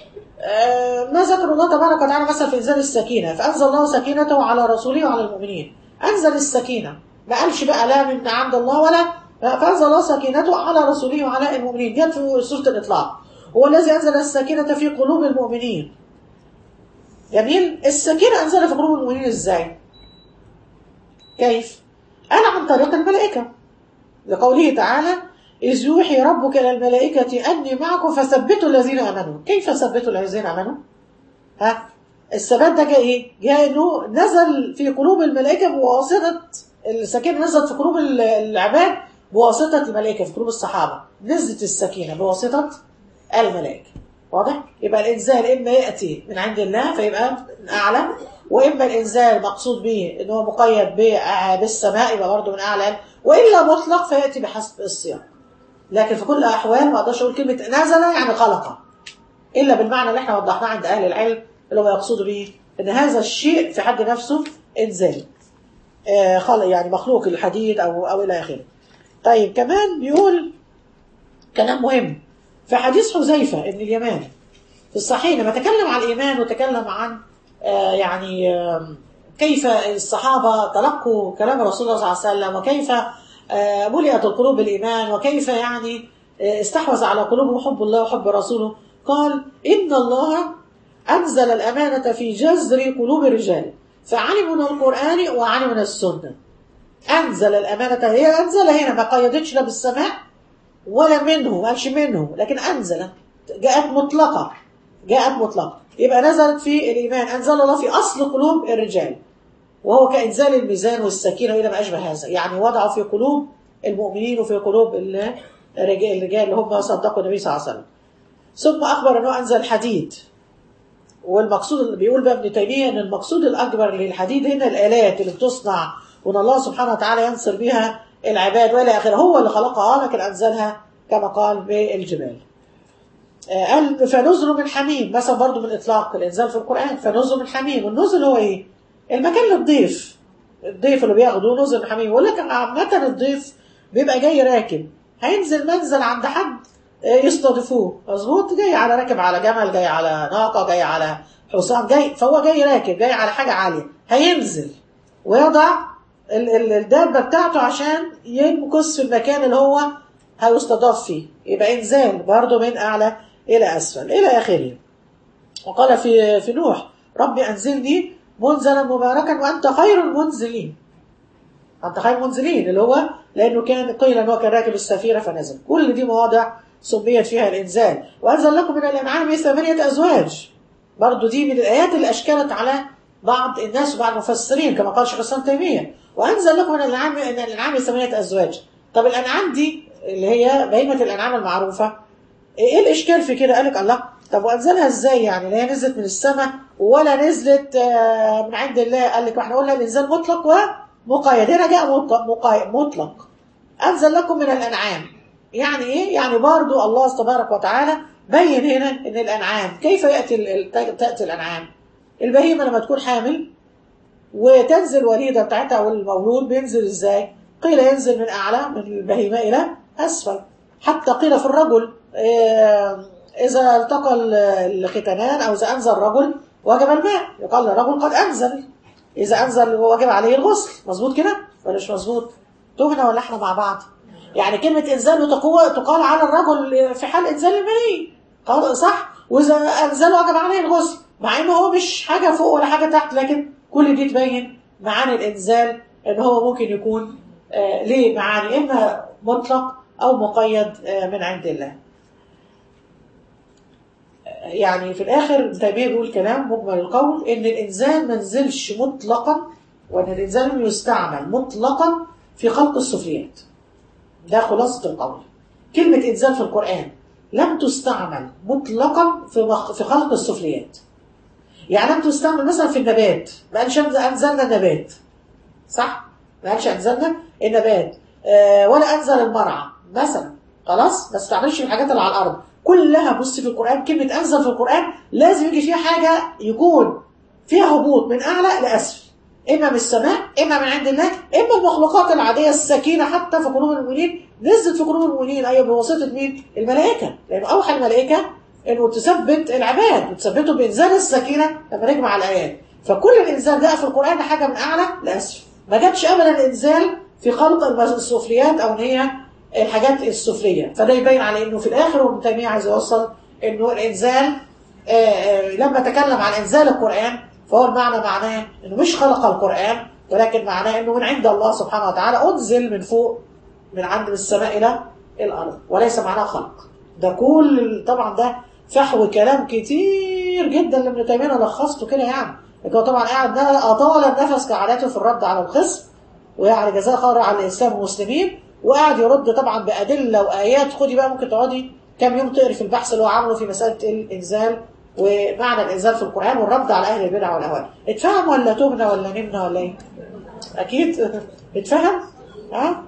آه ما ذكر الله تبارك وتعالى مثلا في إنزال السكينة فأنزل الله سكينته على رسوله وعلى المؤمنين أنزل السكينة ما قالش بقى لا من عند الله ولا فأنزل الله سكينته على رسوله وعلى المؤمنين جت في سورة الإطلاق هو الذي أنزل السكينة في قلوب المؤمنين جميل السكينة أنزل في قلوب المؤمنين إزاي كيف أنا عن طريق الملائكة لقوله تعالى إذ يوحي ربك إلى الملائكة أني معكم فثبتوا الذين آمنوا كيف ثبتوا الذين آمنوا ها الثبات ده جاء إيه جاء إنه نزل في قلوب الملائكة بواسطة السكينة نزلت في قلوب العباد بواسطة الملائكة في قلوب الصحابة نزلت السكينة بواسطة الملائكة واضح؟ يبقى الإنزال إما يأتي من عند الله فيبقى من أعلى وإما الإنزال مقصود به إن هو مقيد بالسماء يبقى برضه من أعلى وإلا مطلق فيأتي بحسب السياق لكن في كل الأحوال ما أقدرش أقول كلمة نزل يعني خلق إلا بالمعنى اللي احنا وضحناه عند أهل العلم اللي هو يقصدوا به إن هذا الشيء في حد نفسه إنزال آه خلق يعني مخلوق الحديد أو أو إلى آخره طيب كمان بيقول كلام مهم في حديث حذيفة ابن اليمان في الصحيح لما تكلم عن الإيمان وتكلم عن آه يعني آه كيف الصحابة تلقوا كلام رسول الله صلى الله عليه وسلم وكيف آه ملئت القلوب بالإيمان وكيف يعني استحوذ على قلوبهم حب الله وحب رسوله قال إن الله أنزل الأمانة في جذر قلوب الرجال فعلموا من القرآن وعلموا من السنة أنزل الأمانة هي أنزل هنا ما قيدتش لا بالسماء ولا منه ما قالش منه لكن أنزل جاءت مطلقة جاءت مطلقة يبقى نزلت في الإيمان أنزل الله في أصل قلوب الرجال وهو كإنزال الميزان والسكينة وإلى ما أشبه هذا يعني وضعه في قلوب المؤمنين وفي قلوب الرجال, الرجال اللي هم صدقوا النبي صلى الله عليه وسلم ثم أخبر أنه أنزل حديد والمقصود اللي بيقول بقى ابن تيمية أن المقصود الأكبر للحديد هنا الآلات اللي بتصنع وأن الله سبحانه وتعالى ينصر بها العباد وإلى آخره هو اللي خلقها لكن أنزلها كما قال بالجبال قال فنزل من حميم مثلا برضو من إطلاق الإنزال في القرآن فنزل من حميم والنزل هو إيه المكان للضيف الضيف اللي بياخده نزل حميم يقول لك عامة الضيف بيبقى جاي راكب هينزل منزل عند حد يستضيفوه مظبوط جاي على راكب على جمل جاي على ناقة جاي على حصان جاي فهو جاي راكب جاي على حاجة عالية هينزل ويضع الدابة بتاعته عشان يمكث في المكان اللي هو هيستضاف فيه يبقى انزال برضه من اعلى الى اسفل الى اخره وقال في في نوح ربي انزلني منزلا مباركا وانت خير المنزلين انت خير المنزلين اللي هو لانه كان قيل ان هو كان راكب السفينه فنزل كل دي مواضع سميت فيها الانزال وانزل لكم من الانعام ثمانيه ازواج برضه دي من الايات اللي اشكلت على بعض الناس وبعض المفسرين كما قال شيخ الاسلام تيميه وانزل لكم من الانعام من الانعام ثمانيه ازواج طب الانعام دي اللي هي بهيمه الانعام المعروفه ايه الاشكال في كده قال لك الله طب وانزلها ازاي يعني لا هي نزلت من السماء ولا نزلت من عند الله قال لك احنا قلنا الانزال مطلق ومقيد هنا جاء مطلق مطلق انزل لكم من الانعام يعني ايه يعني برضو الله تبارك وتعالى بين هنا ان الانعام كيف ياتي تاتي الانعام البهيمه لما تكون حامل وتنزل الوليده بتاعتها او المولود بينزل ازاي قيل ينزل من اعلى من البهيمه الى اسفل حتى قيل في الرجل إذا التقى الختانان أو إذا أنزل رجل وجب الماء يقال الرجل قد أنزل إذا أنزل وجب عليه الغسل مظبوط كده ولا مش مظبوط تهنا ولا احنا مع بعض يعني كلمة إنزال وتقوى تقال على الرجل في حال إنزال المني قال صح وإذا أنزل وجب عليه الغسل مع إنه هو مش حاجة فوق ولا حاجة تحت لكن كل دي تبين معاني الإنزال إن هو ممكن يكون آه ليه معاني إما مطلق أو مقيد آه من عند الله يعني في الاخر تيميه بيقول كلام مجمل القول ان الانزال ما نزلش مطلقا وان الانزال يستعمل مطلقا في خلق السفليات ده خلاصه القول كلمه انزال في القران لم تستعمل مطلقا في مخ... في خلق السفليات يعني لم تستعمل مثلا في النبات ما قالش انزلنا النبات صح ما قالش انزلنا النبات آه ولا انزل المرعى مثلا خلاص ما استعملش في الحاجات اللي على الارض كلها بص في القرآن كلمة أنزل في القرآن لازم يجي فيها حاجة يكون فيها هبوط من أعلى لأسفل إما من السماء إما من عند الله إما المخلوقات العادية السكينة حتى في قلوب المؤمنين نزلت في قلوب المؤمنين أيوة بواسطة مين؟ الملائكة لأنه أوحى الملائكة إنه تثبت العباد وتثبتهم بإنزال السكينة لما نجمع الآيات فكل الإنزال ده في القرآن حاجة من أعلى لأسفل ما جاتش أبدا الإنزال في خلق السفليات أو إن هي الحاجات السفلية فده يبين على انه في الاخر وابن تيمية عايز يوصل انه الانزال آآ آآ لما تكلم عن انزال القرآن فهو المعنى معناه انه مش خلق القرآن ولكن معناه انه من عند الله سبحانه وتعالى انزل من فوق من عند السماء الى الارض وليس معناه خلق ده كل طبعا ده فحوى كلام كتير جدا لابن تيمية انا لخصته كده يعني لكن هو طبعا قاعد اطال النفس كعادته في الرد على الخصم ويعني جزاه خير على الاسلام والمسلمين وقعد يرد طبعا بأدلة وآيات خدي بقى ممكن تقعدي كام يوم تقري في البحث اللي هو عامله في مسألة الإنزال ومعنى الإنزال في القرآن والرد على أهل البدع والأهواء اتفهم ولا تبنى ولا نمنى ولا إيه؟ أكيد اتفهم؟ ها؟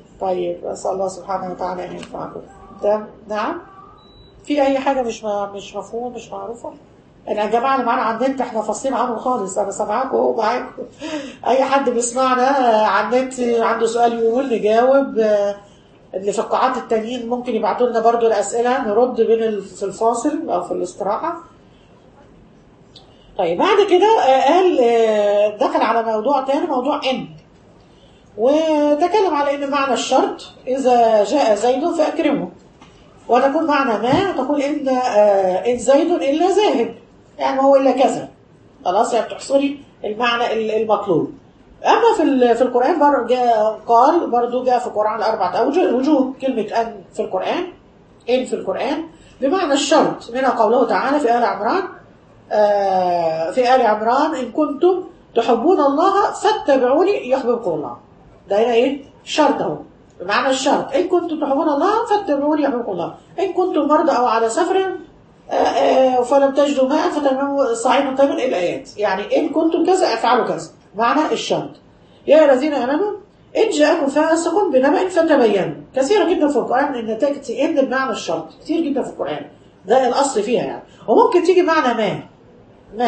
طيب أسأل الله سبحانه وتعالى أن ينفعكم ده نعم في أي حاجة مش مش مفهوم مش معروفة؟ انا يا جماعه اللي معانا على النت احنا فاصلين عنه خالص انا سامعاكم اهو معاكم اي حد بيسمعنا على النت عنده سؤال يقول نجاوب اللي في القاعات التانيين ممكن يبعتوا لنا برضو الاسئله نرد بين في الفاصل او في الاستراحه طيب بعد كده قال دخل على موضوع تاني موضوع ان وتكلم على ان معنى الشرط اذا جاء زيد فاكرمه وتكون معنى ما تقول ان ان زيد الا ذاهب يعني هو إلا كذا خلاص يعني بتحصري المعنى المطلوب أما في في القرآن بر جاء قال برضو جاء في القرآن أربعة أوجه وجوه كلمة أن في القرآن إن في القرآن بمعنى الشرط منها قوله تعالى في آل عمران آه في آل عمران إن كنتم تحبون الله فاتبعوني يحببكم الله ده هنا إيه شرط أهو بمعنى الشرط إن كنتم تحبون الله فاتبعوني يحببكم الله إن كنتم مرضى أو على سفر فلم تجدوا ماء فتيمموا صعيدا طيبا الآيات يعني إن كنتم كذا افعلوا كذا معنى الشرط يا الذين آمنوا إن جاءكم فاسق بنبأ فتبينوا كثيرا جدا في القرآن إن تأتي إن بمعنى الشرط كثير جدا في القرآن ده الأصل فيها يعني وممكن تيجي معنى ما ما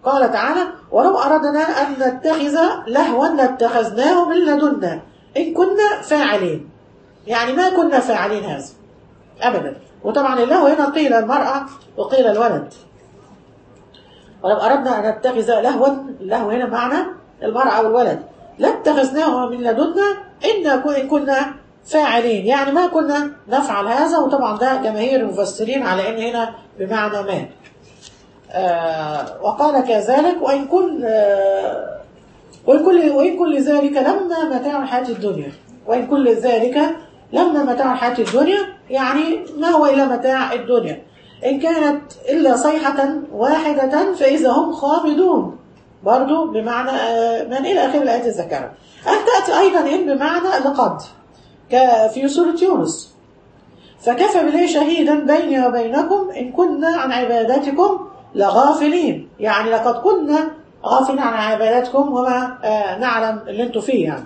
قال تعالى ولو أردنا أن نتخذ لهوا لاتخذناه من لدنا إن كنا فاعلين يعني ما كنا فاعلين هذا أبدا وطبعا اللهو هنا قيل المرأة وقيل الولد ولو أردنا أن نتخذ لهوا اللهو هنا معنى المرأة والولد لاتخذناه من لدنا إن كنا فاعلين يعني ما كنا نفعل هذا وطبعا ده جماهير المفسرين على ان هنا بمعنى ما آه وقال كذلك وان كن آه وان كل وان كل ذلك لما متاع الحياه الدنيا وان كل ذلك لما متاع الحياه الدنيا يعني ما هو الا متاع الدنيا ان كانت الا صيحه واحده فاذا هم خامدون برضو بمعنى آه من الى اخر الايات الذكرى ان تاتي ايضا ان بمعنى لقد في سورة يونس فكفى بالله شهيدا بيني وبينكم إن كنا عن عباداتكم لغافلين يعني لقد كنا غافلين عن عباداتكم وما آه نعلم اللي انتم فيه يعني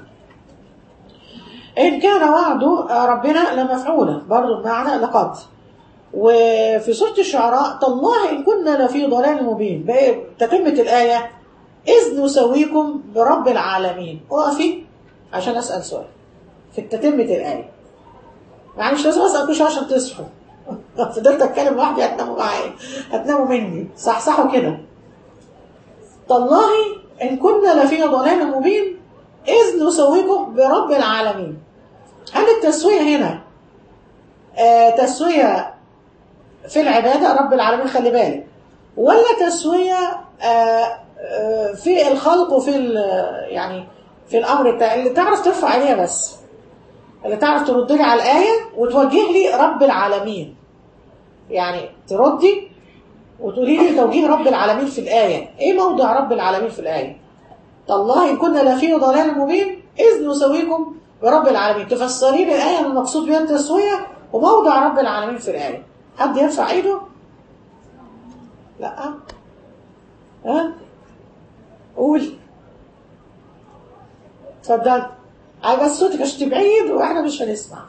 إن كان وعد ربنا لمفعولا برضو بمعنى لقد وفي سورة الشعراء تالله إن كنا لفي ضلال مبين تتمة الآية إذ نسويكم برب العالمين وقفي عشان أسأل سؤال في تتمة الآية يعني مش لازم أسأل كل شوية عشان تصحوا فضلت أتكلم لوحدي هتناموا معايا هتناموا مني صحصحوا كده تالله إن كنا لفي ضلال مبين إذ نسويكم برب العالمين هل التسوية هنا آه تسوية في العبادة رب العالمين خلي بالك ولا تسوية آه آه في الخلق وفي يعني في الأمر بتاع اللي تعرف ترفع عليها بس اللي تعرف ترد لي على الآية وتوجه لي رب العالمين يعني تردي وتقولي لي توجيه رب العالمين في الآية إيه موضع رب العالمين في الآية تالله إن كنا لفي ضلال مبين إذ نسويكم برب العالمين تفسري لي الآية المقصود بها التسوية وموضع رب العالمين في الآية حد يرفع إيده؟ لا ها قول اتفضل بس صوتك عشان بعيد واحنا مش هنسمع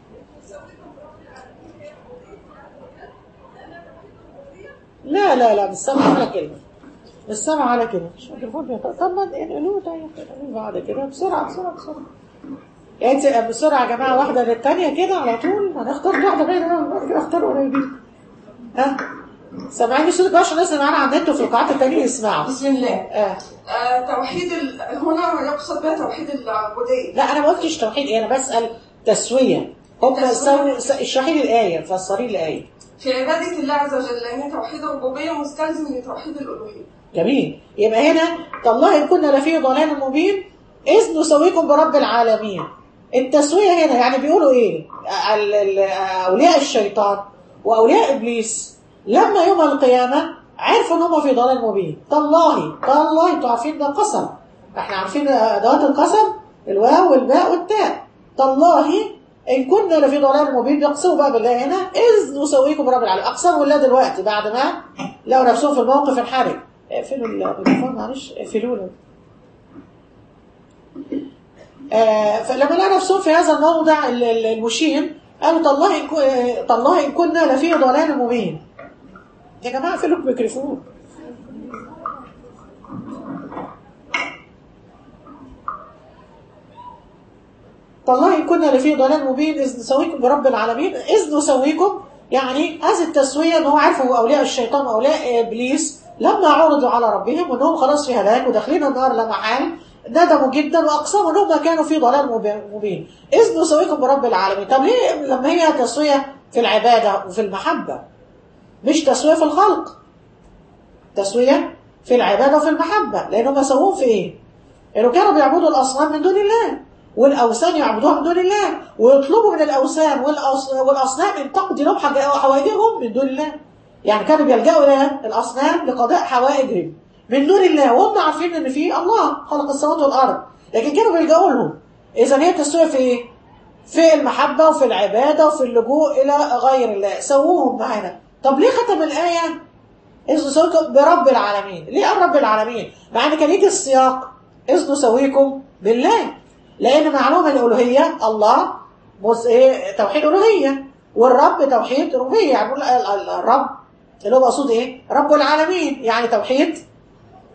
لا لا لا مش سامع على كلمه مش سامع على كلمه مش ميكروفون طب ما انقلوه طيب انقلوه بعد كده بسرعه بسرعه بسرعه يعني بسرعه يا جماعه واحده للثانيه كده على طول هنختار واحده بعيده كده اختار قريبين ها سامعين صوتك بقى عشان الناس اللي معانا على النت وفي القاعات التانية يسمعوا بسم الله آه. آه توحيد ال... هنا يقصد بها توحيد العبودية لا انا ما قلتش توحيد ايه انا بسال تسويه هم تسوية. سووا اشرحي لي الايه فسري لي الايه في عبادة الله عز وجل لأن توحيد الربوبية مستلزم لتوحيد الألوهية جميل يبقى هنا تالله إن كنا لفي ضلال مبين إذ نسويكم برب العالمين التسوية هنا يعني بيقولوا إيه ال- ال- أولياء الشيطان وأولياء إبليس لما يوم القيامة عرفوا إن هم في ضلال مبين تالله تالله أنتوا عارفين ده قسم إحنا عارفين أدوات القسم الواو والباء والتاء تالله إن كنا لفي ضلال مبين بيقسموا بقى بالله هنا إذ نسويكم برب العالمين أقسموا بالله دلوقتي بعد ما لقوا نفسهم في الموقف الحرج اقفلوا الميكروفون معلش اقفلوا له آه فلما لقوا نفسهم في هذا الموضع ال- ال- المشين قالوا تالله إن كو- تالله إن كنا لفي ضلال مبين يا جماعة اقفلوا الميكروفون تالله إن كنا لفي ضلال مبين إذ نسويكم برب العالمين إذ نسويكم يعني هذه التسوية أنه عرفوا أولياء الشيطان وأولياء إبليس لما عرضوا على ربهم وأنهم خلاص في هلاك وداخلين النار لا محال ندموا جدا وأقسموا أنهم كانوا في ضلال مب- مبين إذ نسويكم برب العالمين طب ليه لما هي تسوية في العبادة وفي المحبة مش تسوية في الخلق تسوية في العبادة وفي المحبة لأنهم سووهم في إيه؟ إنه كانوا بيعبدوا الأصنام من دون الله والأوثان يعبدوها من دون الله ويطلبوا من الأوثان والأص- والأصنام أن تقضي لهم حاجة- حوائجهم من دون الله يعني كانوا بيلجأوا إلى الأصنام لقضاء حوائجهم من دون الله وهم عارفين إن في الله خلق السماوات والأرض لكن كانوا بيلجأوا لهم إذا هي تسوية في إيه؟ في المحبة وفي العبادة وفي اللجوء إلى غير الله سووهم معنا طب ليه ختم الآية إذ نسويكم برب العالمين ليه قال رب العالمين مع ان كان يجي السياق إذ نسويكم بالله لأن معلومة الألوهية الله بص إيه توحيد ألوهية والرب توحيد ربوبية يعني بيقول ال- ال- الرب اللي هو مقصود إيه رب العالمين يعني توحيد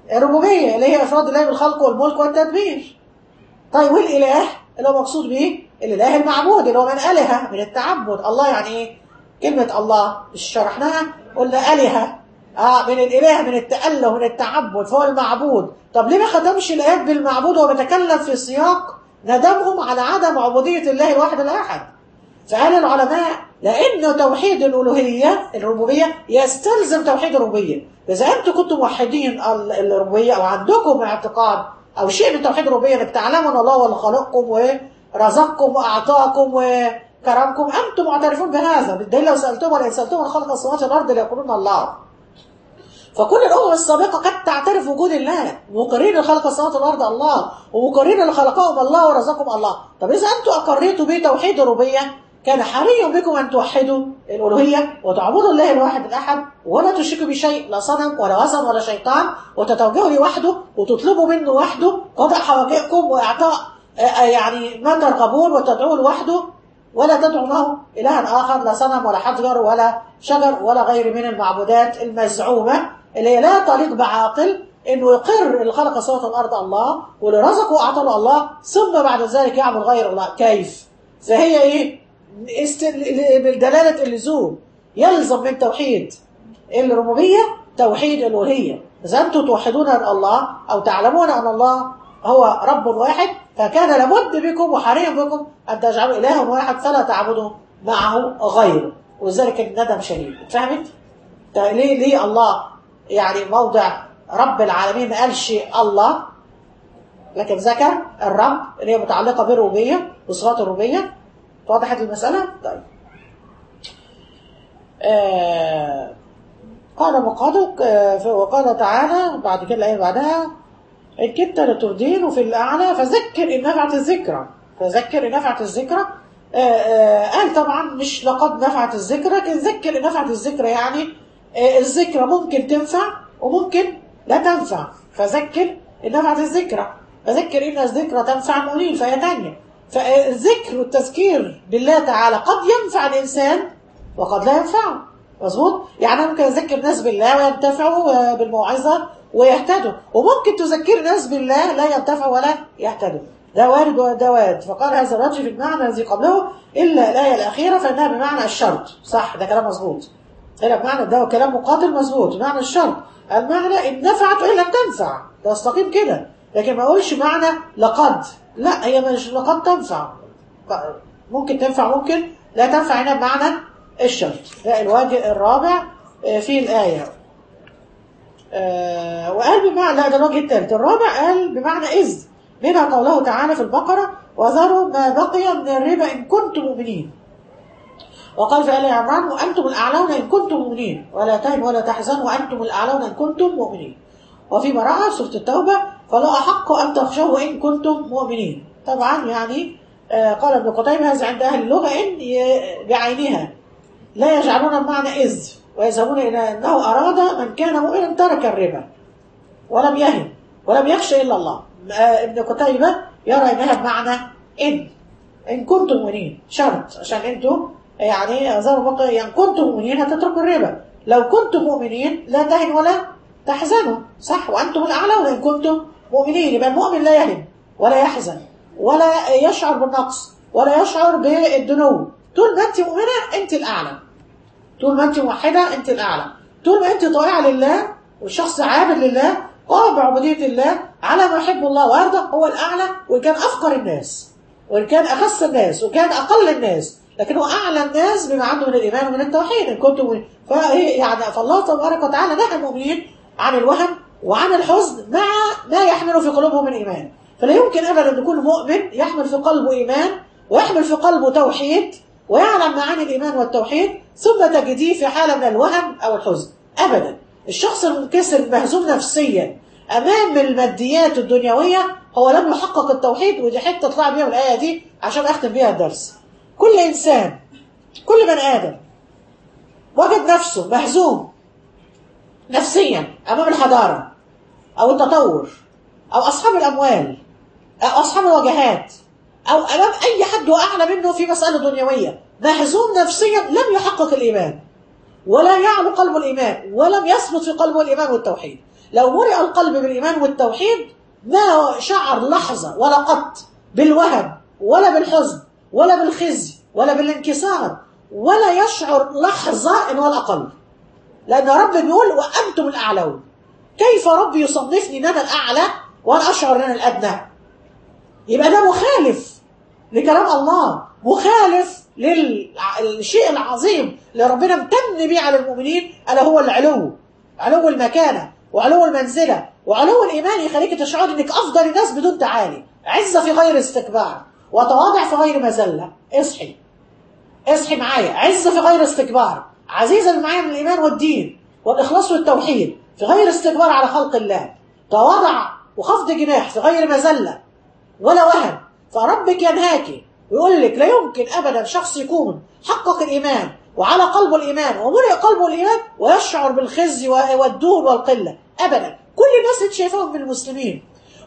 الربوبيه اللي هي افراد الله بالخلق والملك والتدبير طيب والاله اللي هو مقصود به الاله المعبود اللي هو من الهه من التعبد الله يعني ايه كلمه الله مش شرحناها قلنا الهه اه من الاله من التاله من التعبد فهو المعبود طب ليه ما ختمش الايات بالمعبود وهو بيتكلم في سياق ندمهم على عدم عبوديه الله الواحد الاحد فقال العلماء لأن توحيد الألوهية الربوبية يستلزم توحيد الربوبية إذا أنتم كنتم موحدين ال- الربوبية أو عندكم اعتقاد أو شيء من توحيد الربوبية إنك تعلموا أن الله هو اللي خلقكم ورزقكم وأعطاكم وكرمكم أنتم معترفون بهذا بالدليل لو سألتم ولا سألتم من خلق السماوات والأرض ليقولون الله فكل الأمم السابقة قد تعترف وجود الله مقرين خلق السماوات والأرض الله ومقرين اللي خلقهم الله ورزقهم الله طب إذا أنتم أقريتوا بتوحيد الربوبية كان حري بكم أن توحدوا الألوهية وتعبدوا الله الواحد الأحد ولا تشركوا بشيء لا صنم ولا وثن ولا شيطان وتتوجهوا لوحده وتطلبوا منه وحده قضاء حوائجكم وإعطاء آه، آه، يعني ما ترغبون وتدعوه لوحده ولا تدعوا معه إلها آخر لا صنم ولا حجر ولا شجر ولا غير من المعبودات المزعومة اللي هي لا تليق بعاقل انه يقر اللي خلق السماوات والارض الله واللي رزقه واعطاه له الله ثم بعد ذلك يعبد غير الله كيف؟ فهي ايه؟ است... بالدلاله اللزوم يلزم من توحيد الربوبيه توحيد الالوهيه اذا انتم توحدون ان الله او تعلمون ان الله هو رب واحد فكان لابد بكم وحري بكم ان تجعلوا الها واحد فلا تعبدوا معه غيره وذلك الندم شديد فهمت؟ ده ليه ليه الله يعني موضع رب العالمين ما قالش الله لكن ذكر الرب اللي هي متعلقه بالربوبيه وصفات الربوبيه وضحت المساله؟ طيب. آه قال مقادك آه وقال تعالى بعد كده الايه اللي بعدها ان كنت لتردين في الاعلى فذكر ان نفعت الذكرى فذكر ان نفعت الذكرى آه آه قال طبعا مش لقد نفعت الذكرى لكن ذكر ان نفعت الذكرى يعني آه الذكرى ممكن تنفع وممكن لا تنفع فذكر ان نفعت الذكرى فذكر ان الذكرى تنفع المؤمنين فهي تانية فالذكر والتذكير بالله تعالى قد ينفع الانسان وقد لا ينفعه مظبوط يعني أنا ممكن اذكر ناس بالله وينتفعوا بالموعظه ويهتدوا وممكن تذكر ناس بالله لا ينتفعوا ولا يهتدوا ده وارد وده وارد فقال هذا الرجل في المعنى الذي قبله الا الايه الاخيره فانها بمعنى الشرط صح ده كلام مظبوط هنا بمعنى ده كلام مقاتل مظبوط بمعنى الشرط المعنى ان نفعت وان لم تنفع ده استقيم كده لكن ما اقولش معنى لقد لا هي مش لقد تنفع ممكن تنفع ممكن لا تنفع هنا بمعنى الشرط ده الوجه الرابع في الآية آه وقال بمعنى لا ده الوجه الثالث الرابع قال بمعنى إذ منها قوله تعالى في البقرة وذروا ما بقي من الربا إن كنتم مؤمنين وقال في آل عمران وأنتم الأعلون إن كنتم مؤمنين ولا تهنوا ولا تحزنوا وأنتم الأعلون إن كنتم مؤمنين وفي براءة سورة التوبة فلا أحق أن تخشوا إن كنتم مؤمنين طبعا يعني آه قال ابن قتيبة هذا عند أهل اللغة إن بعينها لا يجعلون بمعنى إذ ويذهبون إلى أنه أراد من كان مؤمنا ترك الربا ولم يهن ولم يخشى إلا الله آه ابن قتيبة يرى إنها بمعنى إن إن كنتم مؤمنين شرط عشان أنتم يعني ذروا بقى يعني كنتم مؤمنين هتتركوا الربا لو كنتم مؤمنين لا تهن ولا تحزنوا صح وأنتم الأعلون إن كنتم مؤمنين يبقى المؤمن لا يهن ولا يحزن ولا يشعر بالنقص ولا يشعر بالدنو طول ما أنت مؤمنة أنت الأعلى طول ما أنت موحدة أنت الأعلى طول ما أنت طائعة لله والشخص عابد لله قام بعبودية الله على ما يحب الله ويرضى هو الأعلى وإن كان أفقر الناس وإن كان أخص الناس وكان أقل الناس لكن هو أعلى الناس بما عنده من الإيمان ومن التوحيد إن كنتم فهي يعني فالله تبارك وتعالى نهى المؤمنين عن الوهن وعن الحزن مع ما يحمل في قلوبهم من إيمان فلا يمكن أبدا أن يكون مؤمن يحمل في قلبه إيمان ويحمل في قلبه توحيد ويعلم معاني الإيمان والتوحيد ثم تجديه في حالة من الوهن أو الحزن أبدا الشخص المنكسر المهزوم نفسيا أمام الماديات الدنيوية هو لم يحقق التوحيد ودي حتة تطلع بيها من الآية دي عشان أختم بيها الدرس كل إنسان كل بني آدم وجد نفسه مهزوم نفسيا أمام الحضارة أو التطور أو أصحاب الأموال أو أصحاب الوجهات أو أمام أي حد أعلى منه في مسألة دنيوية مهزوم نفسيا لم يحقق الإيمان ولا يعلو قلبه الإيمان ولم يثبت في قلبه الإيمان والتوحيد لو مرئ القلب بالايمان والتوحيد ما شعر لحظه ولا قط بالوهن ولا بالحزن ولا بالخزي ولا بالانكسار ولا يشعر لحظه ان هو الاقل لان رب بيقول وانتم الاعلون كيف رب يصنفني ان انا الاعلى وانا اشعر ان انا الادنى يبقى ده مخالف لكلام الله مخالف للشيء العظيم اللي ربنا امتن بيه على المؤمنين الا هو العلو علو المكانه وعلو المنزله وعلو الايمان يخليك تشعر انك افضل الناس بدون تعالي عزه في غير استكبار وتواضع في غير مذله اصحي اصحي معايا عزه في غير استكبار عزيزه اللي معايا من الايمان والدين والاخلاص والتوحيد في غير استكبار على خلق الله تواضع وخفض جناح في غير مذله ولا وهن فربك ينهاكي ويقول لك لا يمكن ابدا شخص يكون حقق الايمان وعلى قلبه الايمان وملئ قلبه الايمان ويشعر بالخزي والدون والقله ابدا كل الناس اللي شايفاهم من المسلمين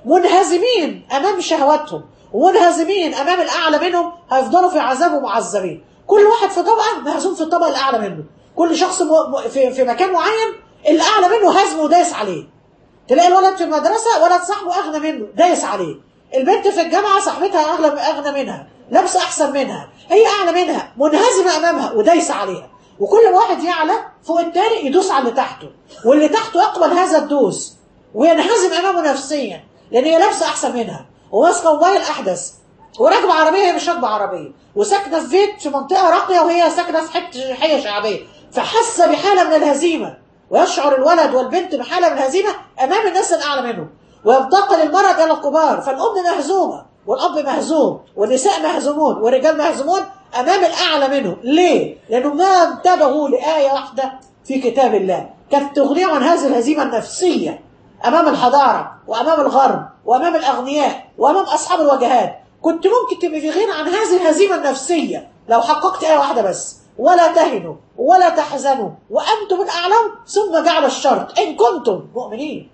منهزمين امام شهواتهم ومنهزمين امام الاعلى منهم هيفضلوا في عذاب ومعذبين كل واحد في طبقه مهزوم في الطبقه الاعلى منه كل شخص في في مكان معين الاعلى منه هزم ودايس عليه تلاقي الولد في المدرسه ولد صاحبه اغنى منه دايس عليه البنت في الجامعه صاحبتها اغلى اغنى منها لابسه احسن منها هي اعلى منها منهزمه امامها ودايسه عليها وكل واحد يعلى فوق التاني يدوس على اللي تحته واللي تحته يقبل هذا الدوس وينهزم امامه نفسيا لان هي لابسه احسن منها وماسكه موبايل احدث وراكبه عربيه هي مش راكبه عربيه وساكنه في بيت في منطقه راقيه وهي ساكنه في حته حيه شعبيه فحس بحاله من الهزيمه ويشعر الولد والبنت بحاله من الهزيمه امام الناس الاعلى منهم وينتقل المرض الى الكبار فالام مهزومه والاب مهزوم والنساء مهزومون والرجال مهزومون امام الاعلى منهم ليه لانهم ما انتبهوا لايه واحده في كتاب الله كانت تغنيهم عن هذه الهزيمه النفسيه امام الحضاره وامام الغرب وامام الاغنياء وامام اصحاب الوجهات كنت ممكن تبقي في غنى عن هذه الهزيمه النفسيه لو حققت ايه واحده بس ولا تهنوا ولا تحزنوا وانتم الاعلون ثم جعل الشرط ان كنتم مؤمنين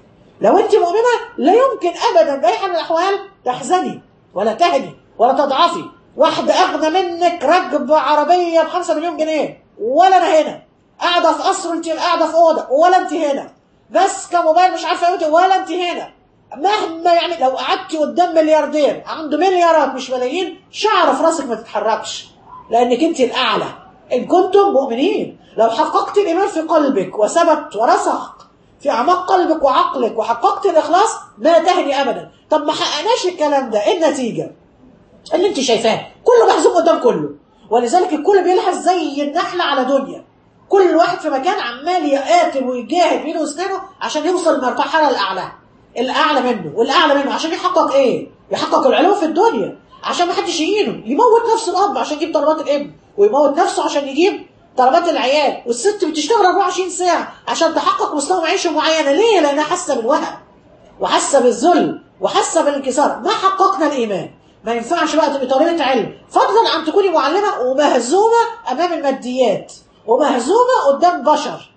لو انت مؤمنه لا يمكن ابدا باي حال من الاحوال تحزني ولا تهني ولا تضعفي واحده اغنى منك راكبه عربيه ب 5 مليون جنيه ولا انا هنا قاعده في قصر انت قاعده في اوضه ولا انت هنا بس كموبايل مش عارفه ايه ولا انت هنا مهما يعني لو قعدتي قدام ملياردير عنده مليارات مش ملايين شعر في راسك ما تتحركش لانك انت الاعلى ان كنتم مؤمنين لو حققت الايمان في قلبك وثبت ورسخ في اعماق قلبك وعقلك وحققت الاخلاص ما تهني ابدا طب ما حققناش الكلام ده ايه النتيجه اللي انت شايفاه كله محزوم قدام كله ولذلك الكل بيلحس زي النحله على دنيا كل واحد في مكان عمال يقاتل ويجاهد بينه واسنانه عشان يوصل للمرحله الاعلى الاعلى منه والاعلى منه عشان يحقق ايه يحقق العلو في الدنيا عشان ما حدش يهينه يموت نفس الاب عشان يجيب طلبات الابن ويموت نفسه عشان يجيب طلبات العيال والست بتشتغل 24 ساعه عشان تحقق مستوى معيشه معينه ليه لانها حاسه بالوهن وحاسه بالذل وحاسه بالانكسار ما حققنا الايمان ما ينفعش بقى تبقي طالبه علم فضلا عن تكوني معلمه ومهزومه امام الماديات ومهزومه قدام بشر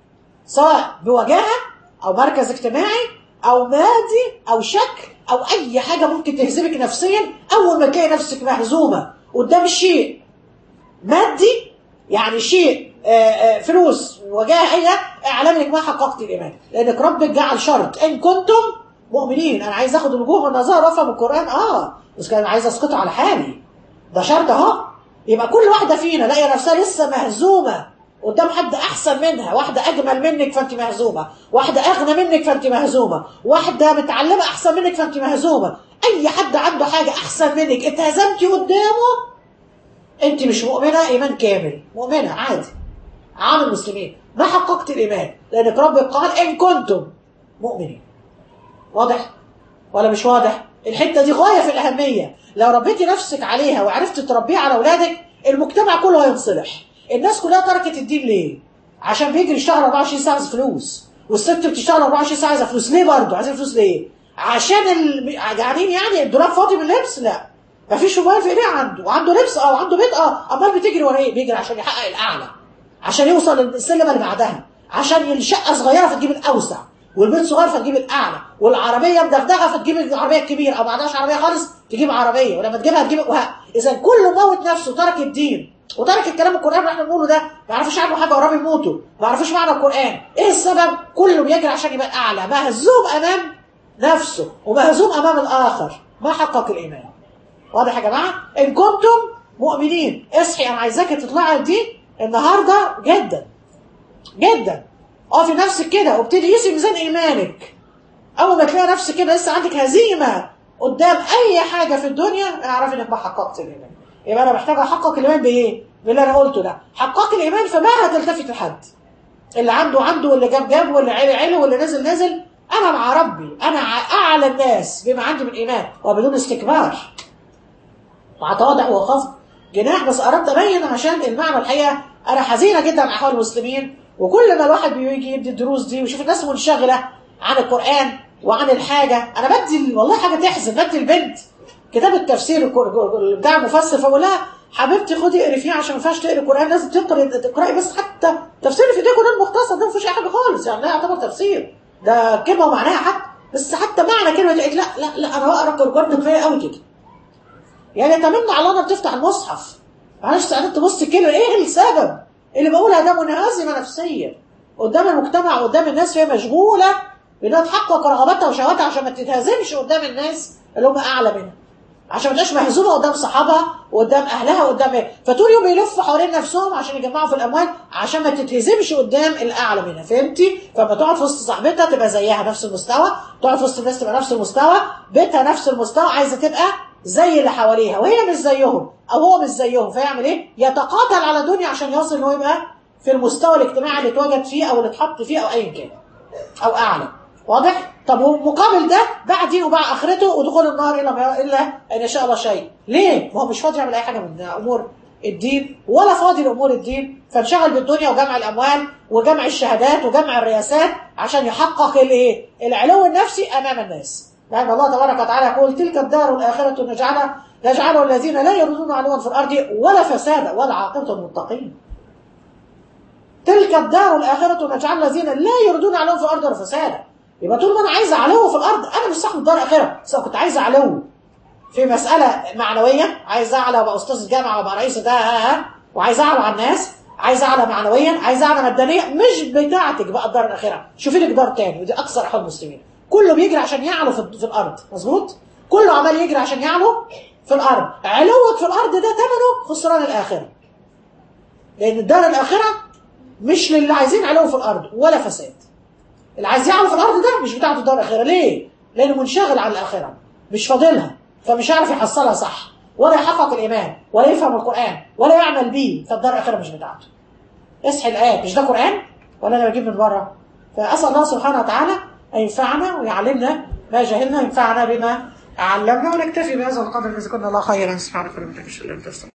سواء بوجاهه او مركز اجتماعي او مادي او شكل او اي حاجه ممكن تهزمك نفسيا اول ما تلاقي نفسك مهزومه قدام شيء مادي يعني شيء آآ آآ فلوس وجاهيه اعلام انك ما حققت الايمان لانك ربك جعل شرط ان كنتم مؤمنين انا عايز اخد الوجوه والنظر وافهم القران اه بس كان عايز اسقطه على حالي ده شرط اهو يبقى كل واحده فينا لاقيه نفسها لسه مهزومه قدام حد احسن منها واحده اجمل منك فانت مهزومه واحده اغنى منك فانت مهزومه واحده متعلمه احسن منك فانت مهزومه اي حد عنده حاجه احسن منك اتهزمتي قدامه انت مش مؤمنه ايمان كامل مؤمنه عادي عام المسلمين ما حققت الايمان لانك ربك قال ان كنتم مؤمنين واضح ولا مش واضح الحته دي غايه في الاهميه لو ربيتي نفسك عليها وعرفت تربيها على اولادك المجتمع كله هينصلح الناس كلها تركت الدين ليه عشان بيجري يشتغل 24 ساعه عايز فلوس والست بتشتغل 24 ساعه عايزه فلوس ليه برضه عايزه فلوس ليه عشان ال... قاعدين يعني الدولاب فاضي من لبس لا مفيش موبايل في ايديه عنده وعنده لبس اه وعنده بيت اه امال بتجري ورا ايه بيجري عشان يحقق الاعلى عشان يوصل للسلمه اللي بعدها عشان الشقه صغيره فتجيب الاوسع والبيت صغير فتجيب الاعلى والعربيه مدغدغه فتجيب العربيه الكبيره او ما عندهاش عربيه خالص تجيب عربيه ولما تجيبها تجيب وه... اذا كله موت نفسه ترك الدين وترك الكلام القران اللي احنا بنقوله ده ما يعرفوش عنه حاجه قراب يموتوا ما يعرفوش معنى القران ايه السبب كله بيجري عشان يبقى اعلى مهزوم امام نفسه ومهزوم امام الاخر ما حقق الايمان واضح يا جماعه ان كنتم مؤمنين اصحي انا عايزاك تطلعي دي النهارده جدا جدا اقفي نفسك كده وابتدي قيسي ميزان ايمانك اول ما تلاقي نفسك كده لسه عندك هزيمه قدام اي حاجه في الدنيا اعرفي انك ما حققت الايمان يبقى انا محتاج احقق الايمان بايه؟ باللي انا قلته ده حقق الايمان فما هتلتفت لحد اللي عنده عنده واللي جاب جاب واللي عيل عيل واللي نزل نزل انا مع ربي انا اعلى الناس بما عندي من ايمان وبدون استكبار مع تواضع وخفض جناح بس اردت ابين عشان المعنى الحقيقه انا حزينه جدا على احوال المسلمين وكل ما الواحد بيجي يدي الدروس دي ويشوف الناس منشغله عن القران وعن الحاجه انا بدي والله حاجه تحزن بدي البنت كتاب التفسير بتاع مفسر فبقول لها حبيبتي خدي اقري فيه عشان ما ينفعش تقري القران لازم تقري تقراي بس حتى تفسير في ايديك قران مختصر ده ما فيهوش اي حاجه خالص يعني لا يعتبر تفسير ده كلمه ومعناها حتى بس حتى معنى كلمه لا لا لا انا بقرا القران كفايه قوي كده يعني تمنى على الله بتفتح المصحف معلش ساعات تبص كده ايه السبب اللي بقولها ده منهزمه نفسيا قدام المجتمع قدام الناس وهي مشغوله بانها تحقق رغباتها وشهواتها عشان ما تتهزمش قدام الناس اللي هم اعلى منها عشان ما تبقاش مهزومه قدام صحابها وقدام اهلها وقدام ايه فطول يوم يلفوا حوالين نفسهم عشان يجمعوا في الاموال عشان ما تتهزمش قدام الاعلى منها فهمتي فلما تقعد في وسط صاحبتها تبقى زيها نفس المستوى تقعد في وسط الناس تبقى نفس المستوى بيتها نفس المستوى عايزه تبقى زي اللي حواليها وهي مش زيهم او هو مش زيهم فيعمل ايه يتقاتل على الدنيا عشان يوصل ان هو يبقى في المستوى الاجتماعي اللي اتوجد فيه او اللي اتحط فيه او ايا كان او اعلى واضح طب ومقابل ده باع دينه وباع اخرته ودخول النار الا الا ان يشاء الله شيء ليه ما هو مش فاضي يعمل اي حاجه من امور الدين ولا فاضي لامور الدين فانشغل بالدنيا وجمع الاموال وجمع الشهادات وجمع الرياسات عشان يحقق الايه العلو النفسي امام الناس لان الله تبارك وتعالى يقول تلك الدار الاخره نجعلها نجعل الذين لا يريدون علوا في الارض ولا فسادا ولا عاقبه المتقين تلك الدار الاخره نجعل الذين لا يريدون علوا في الارض ولا فسادا يبقى طول ما انا عايزه علو في الارض انا مش صاحب دار اخره بس كنت عايزه علو في مساله معنويه عايزه اعلى ابقى استاذ جامعه وابقى رئيس ده ها ها وعايزه اعلى على الناس عايزه اعلى معنويا عايزه اعلى ماديا مش بتاعتك بقى الدار الاخره شوفي لك دار تاني ودي اكثر احوال المسلمين كله بيجري عشان يعلو في, في الارض مظبوط كله عمال يجري عشان يعلو في الارض علوك في الارض ده ثمنه خسران الاخره لان الدار الاخره مش للي عايزين علو في الارض ولا فساد اللي عايز يعلو في الارض ده مش بتاعته الدار الاخره ليه لانه منشغل على الاخره مش فاضلها فمش عارف يحصلها صح ولا يحقق الايمان ولا يفهم القران ولا يعمل بيه فالدار الاخره مش بتاعته اصحي الايات مش ده قران ولا انا بجيب من بره فاسال الله سبحانه وتعالى ان ينفعنا ويعلمنا ما جهلنا ينفعنا بما علمنا ونكتفي بهذا القدر اذا كنا الله خيرا سبحانك اللهم وبحمدك